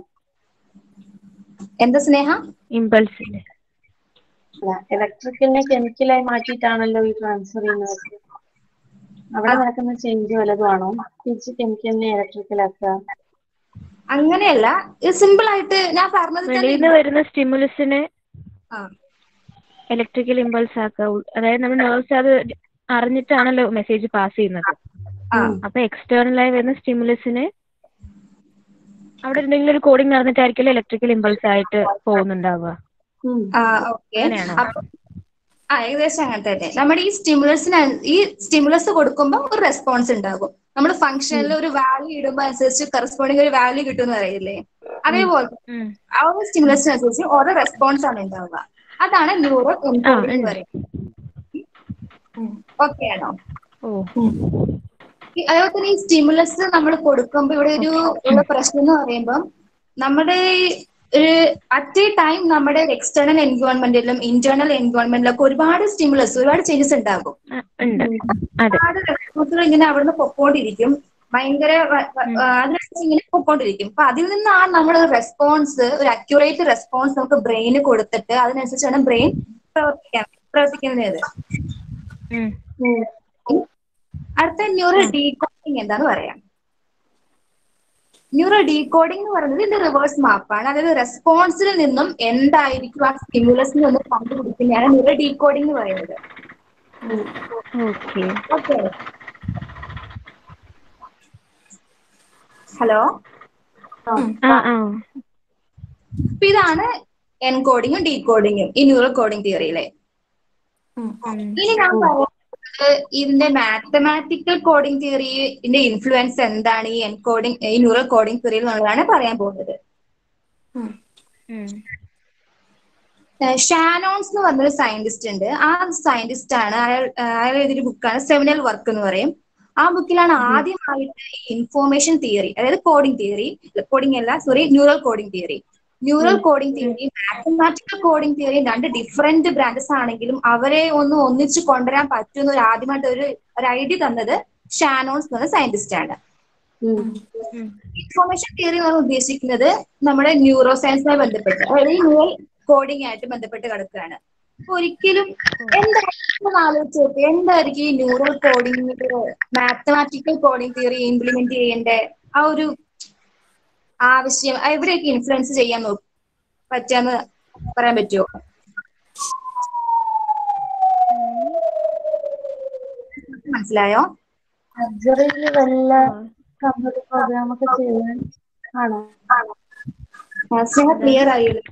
എന്താ സ്നേഹ ഇമ്പൾസില് ഇലക്ട്രിക്കലിനെ കെമിക്കലായി മാറ്റിയിട്ടാണല്ലോ ഈ ട്രാൻസ്ഫർ ചെയ്യുന്നത് അവിടെ നടക്കുന്ന ചേഞ്ച് വല്ലതുമാണോ തിരിച്ച് കെമിക്കലിനെ ഇലക്ട്രിക്കലാക്കുക അങ്ങനെയല്ല ഇത് സിമ്പിൾ ആയിട്ട് ഞാൻ പറഞ്ഞത് വെളിയിൽ തന്നെ നിന്ന് വരുന്ന സ്റ്റിമുലസിനെ ആ ഇലക്ട്രിക്കൽ ഇമ്പൾസ് ആക്കുക അതായത് നമ്മുടെ നേഴ്സ് അത് അറിഞ്ഞിട്ടാണല്ലോ മെസ്സേജ് പാസ് ചെയ്യുന്നത് ആ അപ്പൊ external ആയി വരുന്ന സ്റ്റിമുലസിനെ അവിടെ എന്തെങ്കിലും ഒരു കോഡിംഗ് നടന്നിട്ടായിരിക്കും ഇലക്ട്രിക്കൽ ഇമ്പൾസ് ആയിട്ട് പോകുന്നുണ്ടാവുക ഉം. ആ ഓക്കെ അങ്ങനെയാണോ? അപ്പൊ ആ ഏകദേശം അങ്ങനെ തന്നെ നമ്മുടെ ഈ സ്റ്റിമുലസിന് ഈ സ്റ്റിമുലസ് കൊടുക്കുമ്പോൾ ഒരു റെസ്പോൺസ് ഉണ്ടാകും നമ്മൾ ഫംഗ്ഷനിൽ ഒരു വാല്യൂ ഇടുമ്പോൾ അനുസരിച്ച് കറസ്പോണ്ടിങ് ഒരു വാല്യൂ കിട്ടുമെന്ന് അറിയില്ലേ അതേപോലെ ഉം. ആ ഒരു സ്റ്റിമുലസിനനുസരിച്ച് ഓരോ റെസ്പോൺസ് ആണ് ഉണ്ടാവുക അതാണ് ന്യൂറോ എൻകോഡിംഗ് എന്ന് ഉണ്ട്. പറയുന്നത് ഓക്കെ ആണോ ഓ ഈ- അതേപോലെ തന്നെ ഈ സ്റ്റിമുലസ് നമ്മൾ കൊടുക്കുമ്പോൾ ഇവിടെ ഒരു ഉള്ള പ്രശ്നം എന്ന് പറയുമ്പോൾ നമ്മുടെ ഈ ഒരു അറ്റ് എ ടൈം നമ്മുടെ എക്സ്റ്റേണൽ എൻവയോൺമെന്റിലും ഇന്റേണൽ എൻവയോൺമെന്റിലും ഒക്കെ ഒരുപാട് സ്റ്റിമുലസ് ഒരുപാട് ചേഞ്ചസ് ഉണ്ടാകും ആ, ഉണ്ട് അതെ ഒരുപാട് റെസ്പോൺസുകൾ ഇങ്ങനെ അവിടുന്ന് പൊക്കോണ്ടിരിക്കും ഭയങ്കര വ- വ- ആ, അതിനനുസരിച്ച് ഇങ്ങനെ പൊക്കോണ്ടിരിക്കും അപ്പൊ അതിൽ നിന്നാണ് നമ്മൾ റെസ്പോൺസ് ഒരു അക്യുറേറ്റ് റെസ്പോൺസ് നമുക്ക് ബ്രെയിന് കൊടുത്തിട്ട് അതിനനുസരിച്ചാണ് ബ്രെയിൻ പ്രവർത്തിക്കാൻ പ്രവർത്തിക്കുന്നത് ഉം. അടുത്ത ന്യൂറൽ ഡീകോഡിംഗ് എന്താന്ന് പറയാം ന്യൂറൽ ഡീകോഡിംഗ് എന്ന് പറയുന്നത് ഇതിന്റെ റിവേഴ്സ് മാപ്പാണ് അതായത് റെസ്പോൺസിൽ നിന്നും എന്തായിരിക്കും ആ സ്റ്റിമുലസിൽ നിന്ന് കണ്ടുപിടിക്കുന്നതാണ് ന്യൂറൽ ഡീകോഡിംഗ് എന്ന് പറയുന്നത് ഓക്കെ ഓക്കെ ഹലോ ആ ആ അപ്പൊ ഇതാണ് എൻകോഡിങ്ങും ഡീകോഡിങ്ങും ഈ ന്യൂറൽ കോഡിംഗ് തിയറിയിലെ ഇനി ഞാൻ പറയുന്നത് ഇതിന്റെ മാത്തമാറ്റിക്കൽ കോഡിംഗ് തിയറിന്റെ ഇൻഫ്ലുവൻസ് എന്താണ് ഈ എൻകോഡിംഗ് ഈ ന്യൂറൽ കോഡിംഗ് തിയറിയിൽ എന്നുള്ളതാണ് പറയാൻ പോകുന്നത് ഉം. ഏഹ് ഷാനോൺസ് എന്ന് പറഞ്ഞൊരു സയന്റിസ്റ്റ് ഉണ്ട് ആ സയന്റിസ്റ്റ് ആണ് അയാൾ ഏഹ് അയാൾ എഴുതിയൊരു ബുക്കാണ് സെമിനൽ വർക്ക് എന്ന് പറയും ആ ബുക്കിലാണ് ആദ്യമായിട്ട് ഈ ഇൻഫോർമേഷൻ തിയറി അതായത് കോഡിംഗ് തിയറി കോഡിംഗ് അല്ല sorry neural coding theory neural coding theory mathematical coding theory രണ്ട് ഡിഫറെന്റ് ബ്രാഞ്ചസ് ആണെങ്കിലും അവരെ ഒന്ന് ഒന്നിച്ച് കൊണ്ടുവരാൻ പറ്റുന്ന ഒരു ആദ്യമായിട്ട് ഒരു ഒരു ഐഡിയ തന്നത് ഷാനോൺസ് എന്ന് പറഞ്ഞ സയന്റിസ്റ്റ് ആണ് ഇൻഫോർമേഷൻ തിയറി എന്ന് പറഞ്ഞാൽ ഉദ്ദേശിക്കുന്നത് നമ്മുടെ ന്യൂറോ സയൻസുമായി ബന്ധപ്പെട്ട് അതായത് ഈ ന്യൂറൽ കോഡിംഗ് ആയിട്ട് ബന്ധപ്പെട്ട് കിടക്കുകയാണ് അപ്പൊ ഒരിക്കലും എന്തായിരിക്കും ആലോചിച്ച് നോക്ക് എന്തായിരിക്കും ഈ neural coding mathematical coding theory implement ചെയ്യേണ്ട ആ ഒരു ആവശ്യം എവിടെയൊക്കെ ഇൻഫ്ലുവൻസ് ചെയ്യാൻ നോക്കും പറ്റാന്ന് പറയാൻ പറ്റുമോ മനസ്സിലായോ സർജറിയിൽ വല്ല കമ്പ്യൂട്ടർ പ്രോഗ്രാം ഒക്കെ ചെയ്യാൻ ആണോ ക്ലിയർ ആയില്ല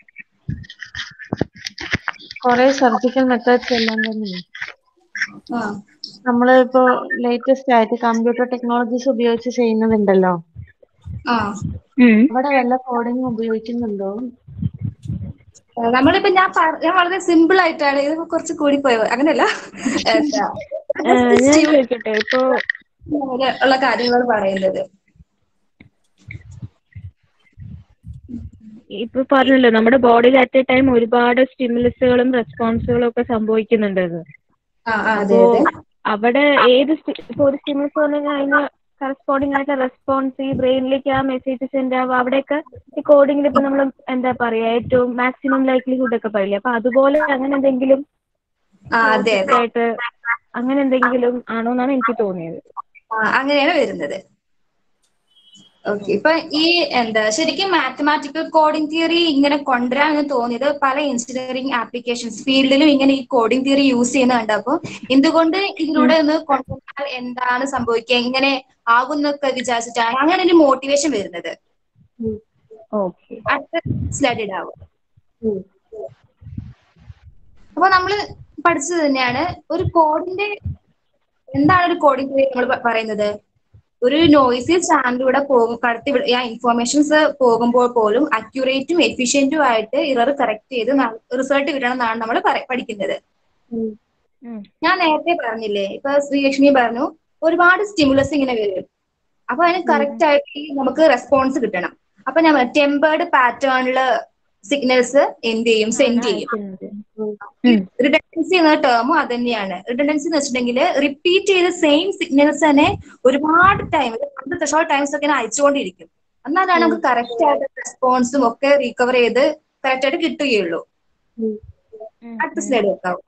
കുറെ സർജിക്കൽ മെത്തേഡ്സ് എല്ലാം തന്നെ ആ നമ്മൾ ഇപ്പോ ലേറ്റസ്റ്റ് ആയിട്ട് കമ്പ്യൂട്ടർ ടെക്നോളജീസ് ഉപയോഗിച്ച് ചെയ്യുന്നതുണ്ടല്ലോ ആ ഉം. അവിടെ വല്ല കോഡിംഗ് ഉപയോഗിക്കുന്നുണ്ടോ ഏഹ് നമ്മളിപ്പോ ഞാൻ പറ- ഞാൻ വളരെ സിമ്പിൾ ആയിട്ടാണ് ഇത് കുറച്ച് കൂടിപ്പോയത് അങ്ങനെയല്ല എന്താ, ആ, ഞാൻ ചോദിക്കട്ടെ ഇപ്പോ ഇങ്ങനെ ഉള്ള കാര്യങ്ങൾ പറയുന്നത് ഇപ്പൊ പറഞ്ഞല്ലോ നമ്മുടെ ബോഡിയിൽ അറ്റ് എ ടൈം ഒരുപാട് സ്റ്റിമുലസുകളും റെസ്പോൺസുകളും ഒക്കെ സംഭവിക്കുന്നുണ്ട് ഇത്. ആ ആ, അതെ അപ്പോ അതെ അവിടെ ഏത് sti- ഇപ്പൊ ഒരു സ്റ്റിമുലസ് വന്നു കഴിഞ്ഞാൽ അതിന് കറസ്പോണ്ടിങ് ആയിട്ട് റെസ്പോൺസ് ഈ ബ്രെയിനിലേക്ക് ആ മെസ്സേജ് സെൻഡ് ആവുക അവിടെയൊക്കെ ഈ കോഡിങ്ങിൽ ഇപ്പൊ നമ്മൾ എന്താ പറയാ ഏറ്റവും മാക്സിമം ലൈക്ലിഹുഡ് ഒക്കെ പറയില്ലേ അപ്പൊ അതുപോലെ അങ്ങനെ എന്തെങ്കിലും ആ അതെ അതെ ആയിട്ട് അങ്ങനെ എന്തെങ്കിലും ആണോ എന്നാണ് എനിക്ക് തോന്നിയത് ആ, അങ്ങനെയാണ് വരുന്നത് ഓക്കെ ഇപ്പൊ ഈ എന്താ ശരിക്കും മാത്തമാറ്റിക്കൽ കോഡിംഗ് തിയറി ഇങ്ങനെ കൊണ്ടുവരാമെന്ന് തോന്നിയത് പല എഞ്ചിനീയറിംഗ് ആപ്ലിക്കേഷൻസ് ഫീൽഡിലും ഇങ്ങനെ ഈ കോഡിംഗ് തിയറി യൂസ് ചെയ്യുന്ന കണ്ടപ്പോ എന്തുകൊണ്ട് ഇതിലൂടെ ഒന്ന് കൊണ്ടുവന്നാൽ എന്താണ് സംഭവിക്കുക എങ്ങനെ ആകുന്നൊക്കെ വിചാരിച്ചിട്ടാണ് അങ്ങനെ ഒരു മോട്ടിവേഷൻ വരുന്നത് ഓക്കെ അടുത്ത സ്ലൈഡ് ഇടാവും ഉം. അപ്പൊ നമ്മള് പഠിച്ചത് തന്നെയാണ് ഒരു കോഡിന്റെ എന്താണ് ഒരു കോഡിംഗ് തിയറി നമ്മൾ പറയുന്നത് ഒരു നോയ്സി ചാനലിലൂടെ പോകും കടത്തി വിട- ആ ഇൻഫോർമേഷൻസ് പോകുമ്പോൾ പോലും അക്യുറേറ്റും എഫിഷ്യന്റും ആയിട്ട് ഇറർ കറക്റ്റ് ചെയ്ത് റിസൾട്ട് കിട്ടണം എന്നാണ് നമ്മൾ പഠിക്കുന്നത് ഉം. ഉം. ഞാൻ നേരത്തെ പറഞ്ഞില്ലേ ഇപ്പൊ ശ്രീലക്ഷ്മി പറഞ്ഞു ഒരുപാട് സ്റ്റിമുലസ് ഇങ്ങനെ വരും അപ്പൊ അതിന് കറക്റ്റ് ആയിട്ട് ഈ നമുക്ക് റെസ്പോൺസ് കിട്ടണം അപ്പൊ ഞാൻ ടെമ്പേർഡ് പാറ്റേണില് സിഗ്നൽസ് എന്ത് ചെയ്യും സെൻഡ് ചെയ്യും റിഡൻഡൻസി എന്ന ടേമും അത് തന്നെയാണ് റിഡൻഡൻസി എന്ന് വെച്ചിട്ടുണ്ടെങ്കിൽ റിപ്പീറ്റ് ചെയ്ത സെയിം സിഗ്നൽസ് തന്നെ ഒരുപാട് ടൈം പത്ത് ത്രഷോൾഡ് ടൈംസ് ഒക്കെ ഇങ്ങനെ അയച്ചുകൊണ്ടിരിക്കും എന്നാലാണ് നമുക്ക് കറക്റ്റ് ആയിട്ട് റെസ്പോൺസും ഒക്കെ റീകവർ ചെയ്ത് കറക്റ്റ് ആയിട്ട് കിട്ടുകയുള്ളൂ അടുത്ത സ്ലൈഡ് വെക്കാവും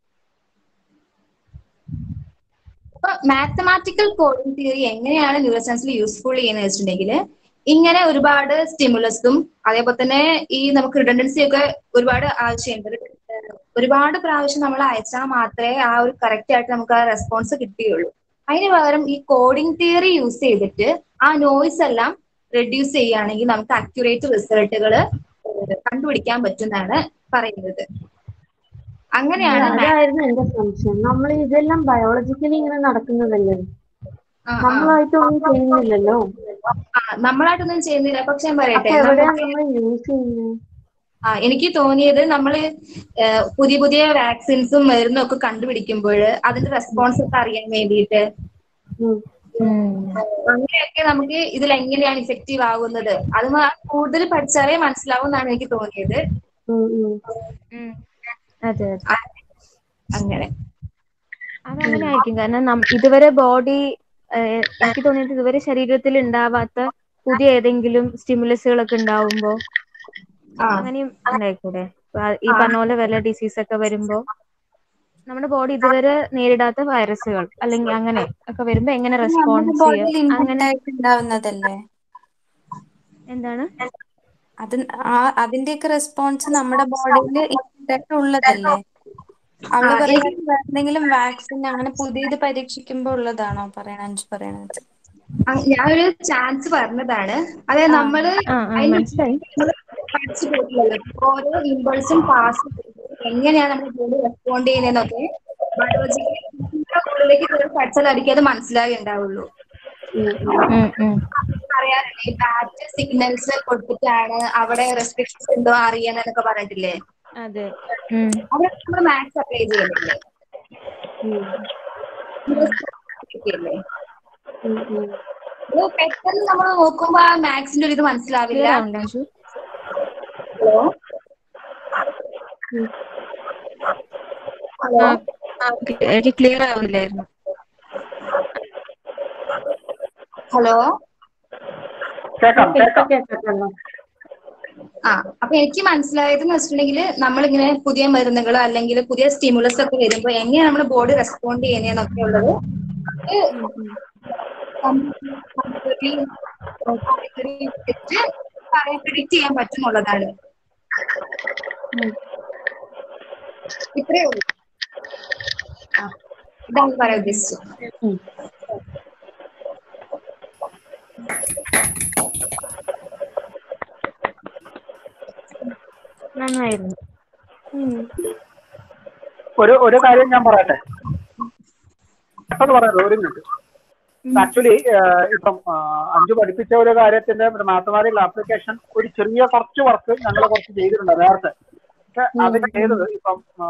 അപ്പൊ മാത്തമാറ്റിക്കൽ കോഡിംഗ് തിയറി എങ്ങനെയാണ് ന്യൂറോ സയൻസിൽ യൂസ്ഫുൾ ചെയ്യുന്നത് വെച്ചിട്ടുണ്ടെങ്കിൽ ഇങ്ങനെ ഒരുപാട് സ്റ്റിമുലസും അതേപോലെ തന്നെ ഈ നമുക്ക് റിഡൻഡൻസി ഒക്കെ ഒരുപാട് ആവശ്യമുണ്ട് ഏഹ് ഒരുപാട് പ്രാവശ്യം നമ്മൾ അയച്ചാൽ മാത്രമേ ആ ഒരു കറക്റ്റ് ആയിട്ട് നമുക്ക് ആ റെസ്പോൺസ് കിട്ടുകയുള്ളൂ അതിന് പകരം ഈ കോഡിംഗ് തിയറി യൂസ് ചെയ്തിട്ട് ആ നോയ്സ് എല്ലാം റെഡ്യൂസ് ചെയ്യുകയാണെങ്കിൽ നമുക്ക് അക്യുറേറ്റ് റിസൾട്ടുകൾ കണ്ടുപിടിക്കാൻ പറ്റുന്നതാണ് പറയുന്നത് അങ്ങനെയാണ് math- അതായിരുന്നു എന്റെ സംശയം നമ്മൾ ഇതെല്ലാം ബയോളജിക്കലി ഇങ്ങനെ നടക്കുന്നതല്ലേ ആ, ആ. നമ്മളായിട്ടൊന്നും ചെയ്യുന്നില്ലല്ലോ ആ, നമ്മളായിട്ടൊന്നും ചെയ്യുന്നില്ല പക്ഷെ ഞാൻ പറയട്ടെ അപ്പൊ എവിടെയാണ് നമുക്ക് നമ്മൾ യൂസ് ചെയ്യുന്നത് ആ എനിക്ക് തോന്നിയത് നമ്മൾ പുതിയ പുതിയ വാക്സിൻസും മരുന്നും ഒക്കെ കണ്ടുപിടിക്കുമ്പോൾ അതിന്റെ റെസ്പോൺസ് ഒക്കെ അറിയാൻ വേണ്ടിയിട്ട് ഉം. അങ്ങനെയൊക്കെ നമുക്ക് ഇതിൽ എങ്ങനെയാണ് ഇഫക്റ്റീവ് ആകുന്നത് അത് മ- കൂടുതൽ പഠിച്ചാലേ മനസ്സിലാവും എന്നാണ് എനിക്ക് തോന്നിയത് ഉം, ഉം. അതെ അതെ ആ, അങ്ങനെ അതങ്ങനെ ആയിരിക്കും കാരണം നം- ഇതുവരെ ബോഡി എനിക്ക് തോന്നിയത് ഇതുവരെ ശരീരത്തിൽ ഉണ്ടാവാത്ത പുതിയ ഏതെങ്കിലും സ്റ്റിമുലസുകളൊക്കെ ഉണ്ടാവുമ്പോ ആ അങ്ങനെയും ഉണ്ടായിക്കൂടെ ഇപ്പൊ ആ- ഈ പറഞ്ഞ പോലെ വല്ല ഡിസീസ് ഒക്കെ വരുമ്പോ നമ്മുടെ ബോഡി ഇതുവരെ നേരിടാത്ത വൈറസുകൾ അല്ലെങ്കിൽ അങ്ങനെ ഒക്കെ വരുമ്പോ എങ്ങനെ നമ്മുടെ റെസ്പോൺസ് ബോഡിയിൽ ചെയ്യും ഇൻബിൽറ്റ് അങ്ങനെ ആയിട്ട് ഉണ്ടാവുന്നതല്ലേ എന്താണ് അത് ആ അതിന്റെയൊക്കെ റെസ്പോൺസ് നമ്മുടെ ബോഡിയിൽ ഇൻബിൽറ്റ് ആയിട്ട് ഉള്ളതല്ലേ അവള് ആ, പറയുന്നത് എന്തെങ്കിലും വാക്സിൻ അങ്ങനെ പുതിയത് പരീക്ഷിക്കുമ്പോ ഉള്ളതാണോ പറയണ അഞ്ചു പറയണത് അ- ഞാനൊരു ചാൻസ് പറഞ്ഞതാണ് അതായത് ആ. നമ്മള് ആ ആ അതിന് മനസ്സിലായി നമ്മള് പഠിച്ചു പോയിട്ടുള്ളത് ഓരോ ഇമ്പൾസും പാസ് എങ്ങനെയാണ് നമ്മുടെ ബോഡി റെസ്പോണ്ട് ചെയ്യുന്നതെന്നൊക്കെ ബയോളജിക്കലി ഉള്ളിലേക്ക് കയറി പഠിച്ചാലായിരിക്കും അത് മനസ്സിലാകുണ്ടാവുള്ളൂ ഉം ഉം പറയാറില്ലേ ഈ ബാറ്റ് സിഗ്നൽസ് കൊടുത്തിട്ടാണ് അവിടെ റെസ്ട്രിക്ഷൻസ് ഉണ്ടോ അറിയാന്നൊക്കെ പറഞ്ഞിട്ടില്ലേ അതെ ഉം അവിടെ നമ്മൾ മാത്സ് അപ്ലൈ ചെയ്യുന്നില്ലേ ഇല്ലേ? ഉം, ഉം. ഇത് പെട്ടെന്ന് നമ്മൾ നോക്കുമ്പോ ആ മാത്സിന്റെ ഒരു ഇത് മനസ്സിലാവില്ല ക്ലിയർ ആവുന്നുണ്ടോ അഞ്ജു ഹലോ ഹലോ ആ ആ, എനിക്ക് ക്ലിയർ ആവുന്നില്ലായിരുന്നു ഹലോ കേൾക്കാം കേൾക്കാം കേൾക്കട്ടല്ലോ ആ അപ്പൊ എനിക്ക് മനസ്സിലായത് എന്ന് വെച്ചിട്ടുണ്ടെങ്കിൽ നമ്മളിങ്ങനെ പുതിയ മരുന്നുകൾ അല്ലെങ്കിൽ പുതിയ സ്റ്റിമുലസ് ഒക്കെ വരുമ്പോൾ എങ്ങനെയാണ് നമ്മുടെ ബോഡി റെസ്പോണ്ട് ചെയ്യുന്നതെന്നൊക്കെ ഉള്ളത് പ്രിഡിക്റ്റ് ചെയ്യാൻ പറ്റുന്നുള്ളതാണ് ഇത്രയേ ഉള്ളൂ ആ, ഇതാണ് പറയാൻ ഉദ്ദേശിച്ചത് നന്നായിരുന്നു ഒരു ഒരു കാര്യം ഞാൻ പറയട്ടെ പെട്ടെന്ന് പറയാം ഒരു മിനിറ്റ് ആക്ച്വലി ഇപ്പം ആ, അഞ്ചു പഠിപ്പിച്ച ഒരു കാര്യത്തിന്റെ മാത്തമാറ്റിക്കൽ ആപ്ലിക്കേഷൻ ഒരു ചെറിയ കുറച്ച് വർക്ക് ഞങ്ങൾ കുറച്ച് ചെയ്തിട്ടുണ്ട് നേരത്തെ പക്ഷെ അത് ചെയ്തത് ഇപ്പം ആ,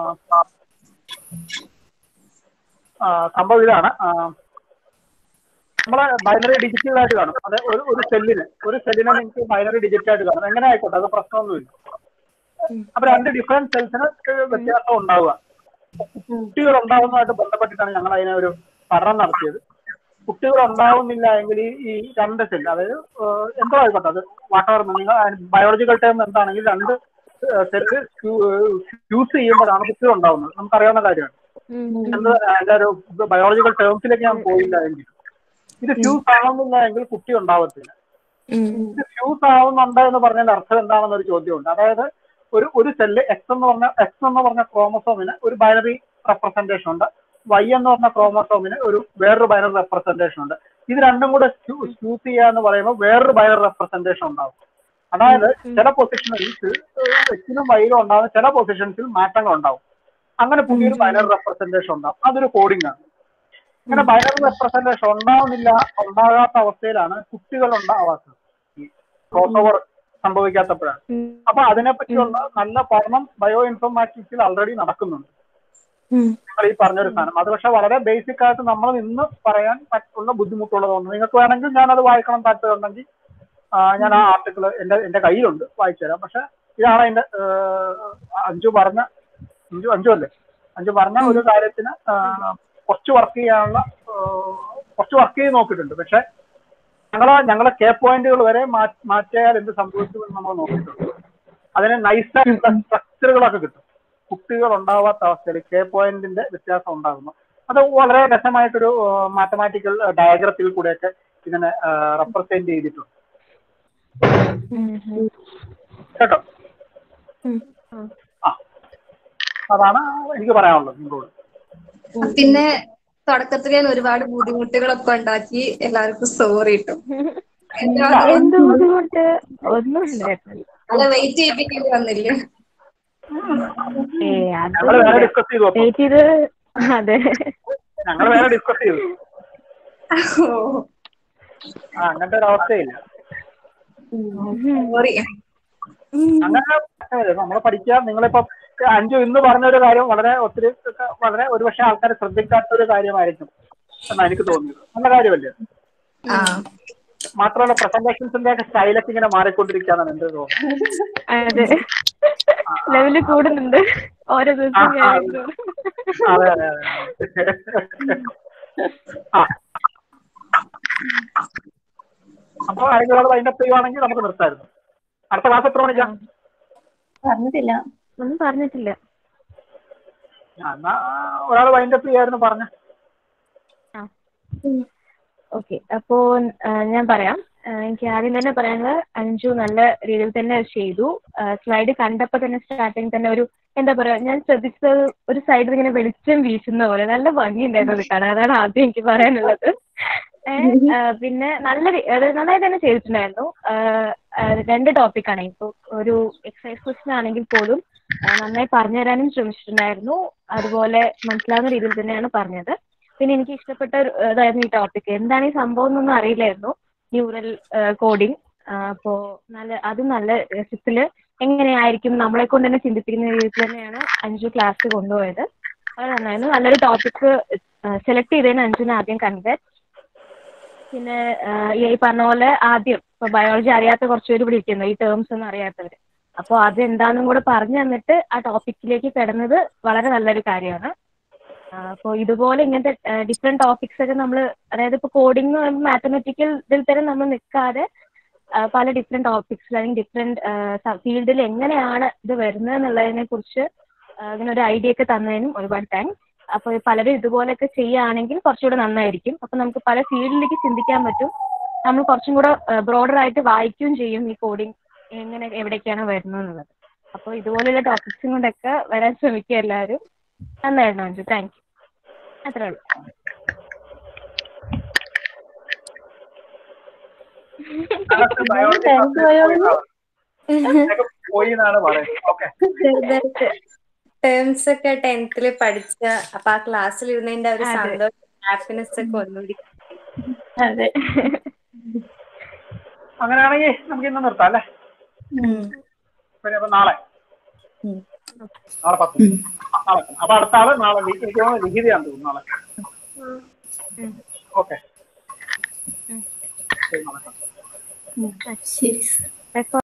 ആ, സംഭവം ഇതാണ് ആ, നമ്മളെ ബൈനറി ഡിജിറ്റൽ ആയിട്ട് കാണും അത് ഒരു ഒരു സെല്ലിന് ഒരു സെല്ലിനെ നിങ്ങൾക്ക് ബൈനറി ഡിജിറ്റ് ആയിട്ട് കാണും എങ്ങനെ ആയിക്കോട്ടെ അത് പ്രശ്നമൊന്നുമില്ല അപ്പൊ രണ്ട് ഡിഫറെന്റ് സെൽസിന് വ്യത്യാസം ഉണ്ടാവുക കുട്ടികൾ ഉണ്ടാവുന്നതായിട്ട് ബന്ധപ്പെട്ടിട്ടാണ് ഞങ്ങൾ അതിനെ ഒരു പഠനം നടത്തിയത് കുട്ടികൾ ഉണ്ടാവുന്നില്ല എങ്കിൽ ഈ- ഈ രണ്ട് സെല്ല് അതായത് ഏഹ്, എന്തോ ആയിക്കോട്ടെ അത് വാട്ടർ നിങ്ങൾ ബയോളജിക്കൽ ടൈം എന്താണെങ്കിൽ രണ്ട് സെല്ല് യൂസ് ചെയ്യുമ്പോഴാണ് കുട്ടികൾ ഉണ്ടാവുന്നത് നമുക്കറിയാവുന്ന കാര്യമാണ് എന്ത് അതിന്റെ ഒരു ബയോളജിക്കൽ ടേംസിലേക്ക് ഞാൻ പോയില്ല എങ്കിൽ ഇത് ഫ്യൂസ് ആവുന്നില്ല എങ്കിൽ കുട്ടി ഉണ്ടാവത്തില്ല ഇത് ഫ്യൂസ് ആവുന്നുണ്ട് എന്ന് പറഞ്ഞതിന്റെ അർത്ഥം എന്താണെന്നൊരു ചോദ്യമുണ്ട് അതായത് ഒരു ഒരു സെല്ല് എക്സ് എന്ന് പറഞ്ഞ എക്സ് എന്ന് പറഞ്ഞ ക്രോമസോമിന് ഒരു ബൈനറി റെപ്രസെന്റേഷൻ ഉണ്ട് വൈ എന്ന് പറഞ്ഞ ക്രോമസോമിന് ഒരു വേറൊരു ബൈനറി റെപ്രസെന്റേഷൻ ഉണ്ട് ഇത് രണ്ടും കൂടെ യൂസ് ചെയ്യുക എന്ന് പറയുമ്പോൾ വേറൊരു ബൈനറി റെപ്രസെന്റേഷൻ ഉണ്ടാവും അതായത് ചില പൊസിഷനിൽ എക്സിനും വൈയിലും ഉണ്ടാകുന്ന ചില പൊസിഷൻസിൽ മാറ്റങ്ങൾ ഉണ്ടാവും അങ്ങനെ പുതിയൊരു ബൈനറി റെപ്രസെന്റേഷൻ ഉണ്ടാവും അതൊരു കോഡിംഗ് ആണ് ഇങ്ങനെ ബൈനറി റെപ്രസെന്റേഷൻ ഉണ്ടാവുന്നില്ല ഉണ്ടാകാത്ത അവസ്ഥയിലാണ് കുട്ടികൾ ഉണ്ടാവാത്തത് ഈ ക്രോസ് ഓവർ സംഭവിക്കാത്തപ്പോഴാണ് അപ്പൊ അതിനെപ്പറ്റിയുള്ള നല്ല പഠനം ബയോ ഇൻഫോർമാറ്റിക്സിൽ ഓൾറെഡി നടക്കുന്നുണ്ട് നിങ്ങൾ ഈ പറഞ്ഞൊരു സാധനം അത് പക്ഷെ വളരെ ബേസിക് ആയിട്ട് നമ്മൾ ഇന്ന് പറയാൻ പറ്റുള്ള ബുദ്ധിമുട്ടുള്ളതുകൊണ്ട് നിങ്ങൾക്ക് വേണമെങ്കിൽ ഞാൻ അത് വായിക്കണം താല്പര്യമുണ്ടെങ്കിൽ ആ, ഞാൻ ആ ആർട്ടിക്കിൾ എന്റെ എന്റെ കയ്യിലുണ്ട് വായിച്ചു തരാം പക്ഷെ ഇതാണ് അതിന്റെ ഏഹ്, അഞ്ചു പറഞ്ഞ അഞ്ചു അഞ്ചു അല്ലേ അഞ്ചു പറഞ്ഞ ഒരു കാര്യത്തിന് ഏഹ്, കുറച്ച് വർക്ക് ചെയ്യാനുള്ള ഏഹ്, കുറച്ച് വർക്ക് ചെയ്ത് നോക്കിയിട്ടുണ്ട് പക്ഷെ ഞങ്ങളെ ഞങ്ങളെ കെ പോയിന്റുകൾ വരെ മാ- മാറ്റിയാൽ എന്ത് സംഭവിച്ചു എന്ന് നമ്മൾ നോക്കിയിട്ടുണ്ട് അതിന് നൈസായിട്ടുള്ള സ്ട്രക്ചറുകളൊക്കെ കിട്ടും കുട്ടികൾ ഉണ്ടാവാത്ത അവസ്ഥയിൽ കെ പോയിന്റിന്റെ വ്യത്യാസം ഉണ്ടാകുന്നു അത് വളരെ രസമായിട്ടൊരു മാത്തമാറ്റിക്കൽ ഡയഗ്രത്തിൽ കൂടെയൊക്കെ ഇതിനെ റെപ്രസെന്റ് ചെയ്തിട്ടുണ്ട് കേട്ടോ ആ അതാണ് എനിക്ക് പറയാനുള്ളത് നിങ്ങളോട് പിന്നെ തുടക്കത്തിൽ ഞാൻ ഒരുപാട് ബുദ്ധിമുട്ടുകളൊക്കെ ഉണ്ടാക്കി എല്ലാവർക്കും സോറി ഇട്ടു എന്ത് ബുദ്ധിമുട്ട് ഒന്നും ഉണ്ടായിരുന്നില്ല അല്ല വെയിറ്റ് ചെയ്യിപ്പിക്കേണ്ടി വന്നില്ലേ ഏ ഞങ്ങൾ വേറെ ഡിസ്കസ് ചെയ്തു അപ്പൊ വെയിറ്റ് ചെയ്ത് അതെ ഞങ്ങൾ വേറെ ഡിസ്കസ് ചെയ്തു ആ അങ്ങനത്തെ ഒരു അവസ്ഥയില്ല സോറി അങ്ങനെ നമ്മൾ പഠിക്കുക നിങ്ങളിപ്പോ അഞ്ചു ഇന്ന് പറഞ്ഞ ഒരു കാര്യം വളരെ ഒത്തിരി വളരെ ഒരുപക്ഷെ ആൾക്കാർ ശ്രദ്ധിക്കാത്ത ഒരു കാര്യമായിരിക്കും എന്നാണ് എനിക്ക് തോന്നിയത് നല്ല കാര്യമല്ലേ ആ മാത്രമല്ല പ്രസന്റേഷൻസിന്റെ ഒക്കെ സ്റ്റൈലൊക്കെ ഇങ്ങനെ മാറിക്കൊണ്ടിരിക്കുകയാണ് എന്റെ ഒരു തോന്നുന്നത് അതെ ലെവല് കൂടുന്നുണ്ട് ഓരോ ദിവസം ആ, ആ. കഴിയുമ്പോഴും. അതെ അതെ അതെ ആ അപ്പൊ ആരെങ്കിലും വൈൻഡപ്പ് ചെയ്യുവാണെങ്കിൽ നമുക്ക് നിർത്തായിരുന്നു അടുത്ത ക്ലാസ് എത്ര മണിക്കാ പറഞ്ഞിട്ടില്ല ഒന്നും പറഞ്ഞിട്ടില്ല ആ, എന്നാ ഒരാൾ വൈൻഡപ്പ് ചെയ്യായിരുന്നു പറഞ്ഞ ഓക്കെ അപ്പോ ആ, ഞാൻ പറയാം ആ, എനിക്ക് ആദ്യം തന്നെ പറയാനുള്ളത് അഞ്ജു നല്ല രീതിയിൽ തന്നെ അത് ചെയ്തു സ്ലൈഡ് കണ്ടപ്പോ തന്നെ സ്റ്റാർട്ടിങ് തന്നെ ഒരു എന്താ പറയാ ഞാൻ ശ്രദ്ധിച്ചത് ഒരു സൈഡിൽ ഇങ്ങനെ വെളിച്ചം വീശുന്ന പോലെ നല്ല ഭംഗിയുണ്ടായിരുന്നു അത് കാണാൻ അതാണ് ആദ്യം എനിക്ക് പറയാനുള്ളത് ഏ, ആ, പിന്നെ നല്ല രീ- അതായത് നന്നായി തന്നെ ചെയ്തിട്ടുണ്ടായിരുന്നു ആ, ആ, രണ്ട് ടോപ്പിക്കാണ് ഇപ്പൊ ഒരു എക്സസൈസ് ക്വസ്റ്റൻ ആണെങ്കിൽ പോലും ആ, നന്നായി പറഞ്ഞു തരാനും ശ്രമിച്ചിട്ടുണ്ടായിരുന്നു അതുപോലെ മനസ്സിലാവുന്ന രീതിയിൽ തന്നെയാണ് പറഞ്ഞത് പിന്നെ എനിക്ക് ഇഷ്ടപ്പെട്ട ഒരു ഇതായിരുന്നു ഈ ടോപ്പിക് എന്താണ് ഈ സംഭവം എന്നൊന്നും അറിയില്ലായിരുന്നു ന്യൂറൽ കോഡിംഗ് അപ്പോ നല്ല അത് നല്ല രസത്തില് എങ്ങനെയായിരിക്കും നമ്മളെ കൊണ്ട് തന്നെ ചിന്തിപ്പിക്കുന്ന രീതിയിൽ തന്നെയാണ് അഞ്ചു ക്ലാസ് കൊണ്ടുപോയത് വളരെ നന്നായിരുന്നു നല്ലൊരു ടോപ്പിക് സെലക്ട് ചെയ്തതിന് അഞ്ചിന് ആദ്യം കൺഗ്രാറ്റ് പിന്നെ ആ, ഈ പറഞ്ഞ പോലെ ആദ്യം ഇപ്പൊ ബയോളജി അറിയാത്ത കുറച്ച് പേര് വിളിക്കുന്നു ഈ ടേംസ് ഒന്നും അറിയാത്തവര് അപ്പോൾ അത് എന്താണെന്നും കൂടെ പറഞ്ഞു തന്നിട്ട് ആ ടോപ്പിക്കിലേക്ക് കിടന്നത് വളരെ നല്ലൊരു കാര്യമാണ് അപ്പോൾ ഇതുപോലെ ഇങ്ങനത്തെ ഡിഫറെന്റ് ടോപ്പിക്സ് ഒക്കെ നമ്മൾ അതായത് ഇപ്പോൾ കോഡിംഗ് മാത്തമെറ്റിക്കൽ ഇതിൽ തന്നെ നമ്മൾ നിൽക്കാതെ ആ, പല ഡിഫറെന്റ് ടോപ്പിക്സ് അല്ലെങ്കിൽ ഡിഫറെന്റ് ഫീൽഡിൽ എങ്ങനെയാണ് ഇത് വരുന്നത് എന്നുള്ളതിനെ കുറിച്ച് ആ, ഇങ്ങനെ ഒരു ഐഡിയ ഒക്കെ തന്നതിനും ഒരുപാട് താങ്ക്സ് അപ്പോൾ പലരും ഇതുപോലെയൊക്കെ ചെയ്യുകയാണെങ്കിൽ കുറച്ചുകൂടെ നന്നായിരിക്കും അപ്പോൾ നമുക്ക് പല ഫീൽഡിലേക്ക് ചിന്തിക്കാൻ പറ്റും നമ്മൾ കുറച്ചും കൂടെ ബ്രോഡർ ആയിട്ട് വായിക്കുകയും ചെയ്യും ഈ കോഡിംഗ് എങ്ങനെ എവിടേക്കാണ് വരുന്നത് എന്നുള്ളത് അപ്പോൾ ഇതുപോലെയുള്ള ടോപ്പിക്സും കൊണ്ടൊക്കെ വരാൻ ശ്രമിക്കുക എല്ലാവരും നന്നായിരുന്നു അഞ്ചു താങ്ക് യു അത്രേ ഉള്ളൂ ബയോളജി Thank you, ബയോളജി. പോയി എന്നാണ് പറയുന്നത് ഓക്കെ ചെറുതായിട്ട് ടേംസ് ഒക്കെ ടെൻത്തില് പഠിച്ച അപ്പൊ ആ ക്ലാസ്സിൽ ഇരുന്നതിന്റെ ആ ഒരു അതെ. സന്തോഷം ഹാപ്പിനെസ് ഒക്കെ ഒന്നുകൂടി അതെ അങ്ങനെയാണെങ്കിൽ നമുക്ക് ഇന്ന് നിർത്താം അല്ലേ പിന്നെ അപ്പൊ നാളെ ഉം. നാളെ പത്ത് ആ, നാളെ അപ്പൊ അടുത്ത ആള് നാളെ ലി- എനിക്ക് തോന്നുന്നു ലിഖിതയാന്ന് തോന്നുന്നു നാളെ ഓക്കെ ശരി നാളെ കാണാം. ശരി Record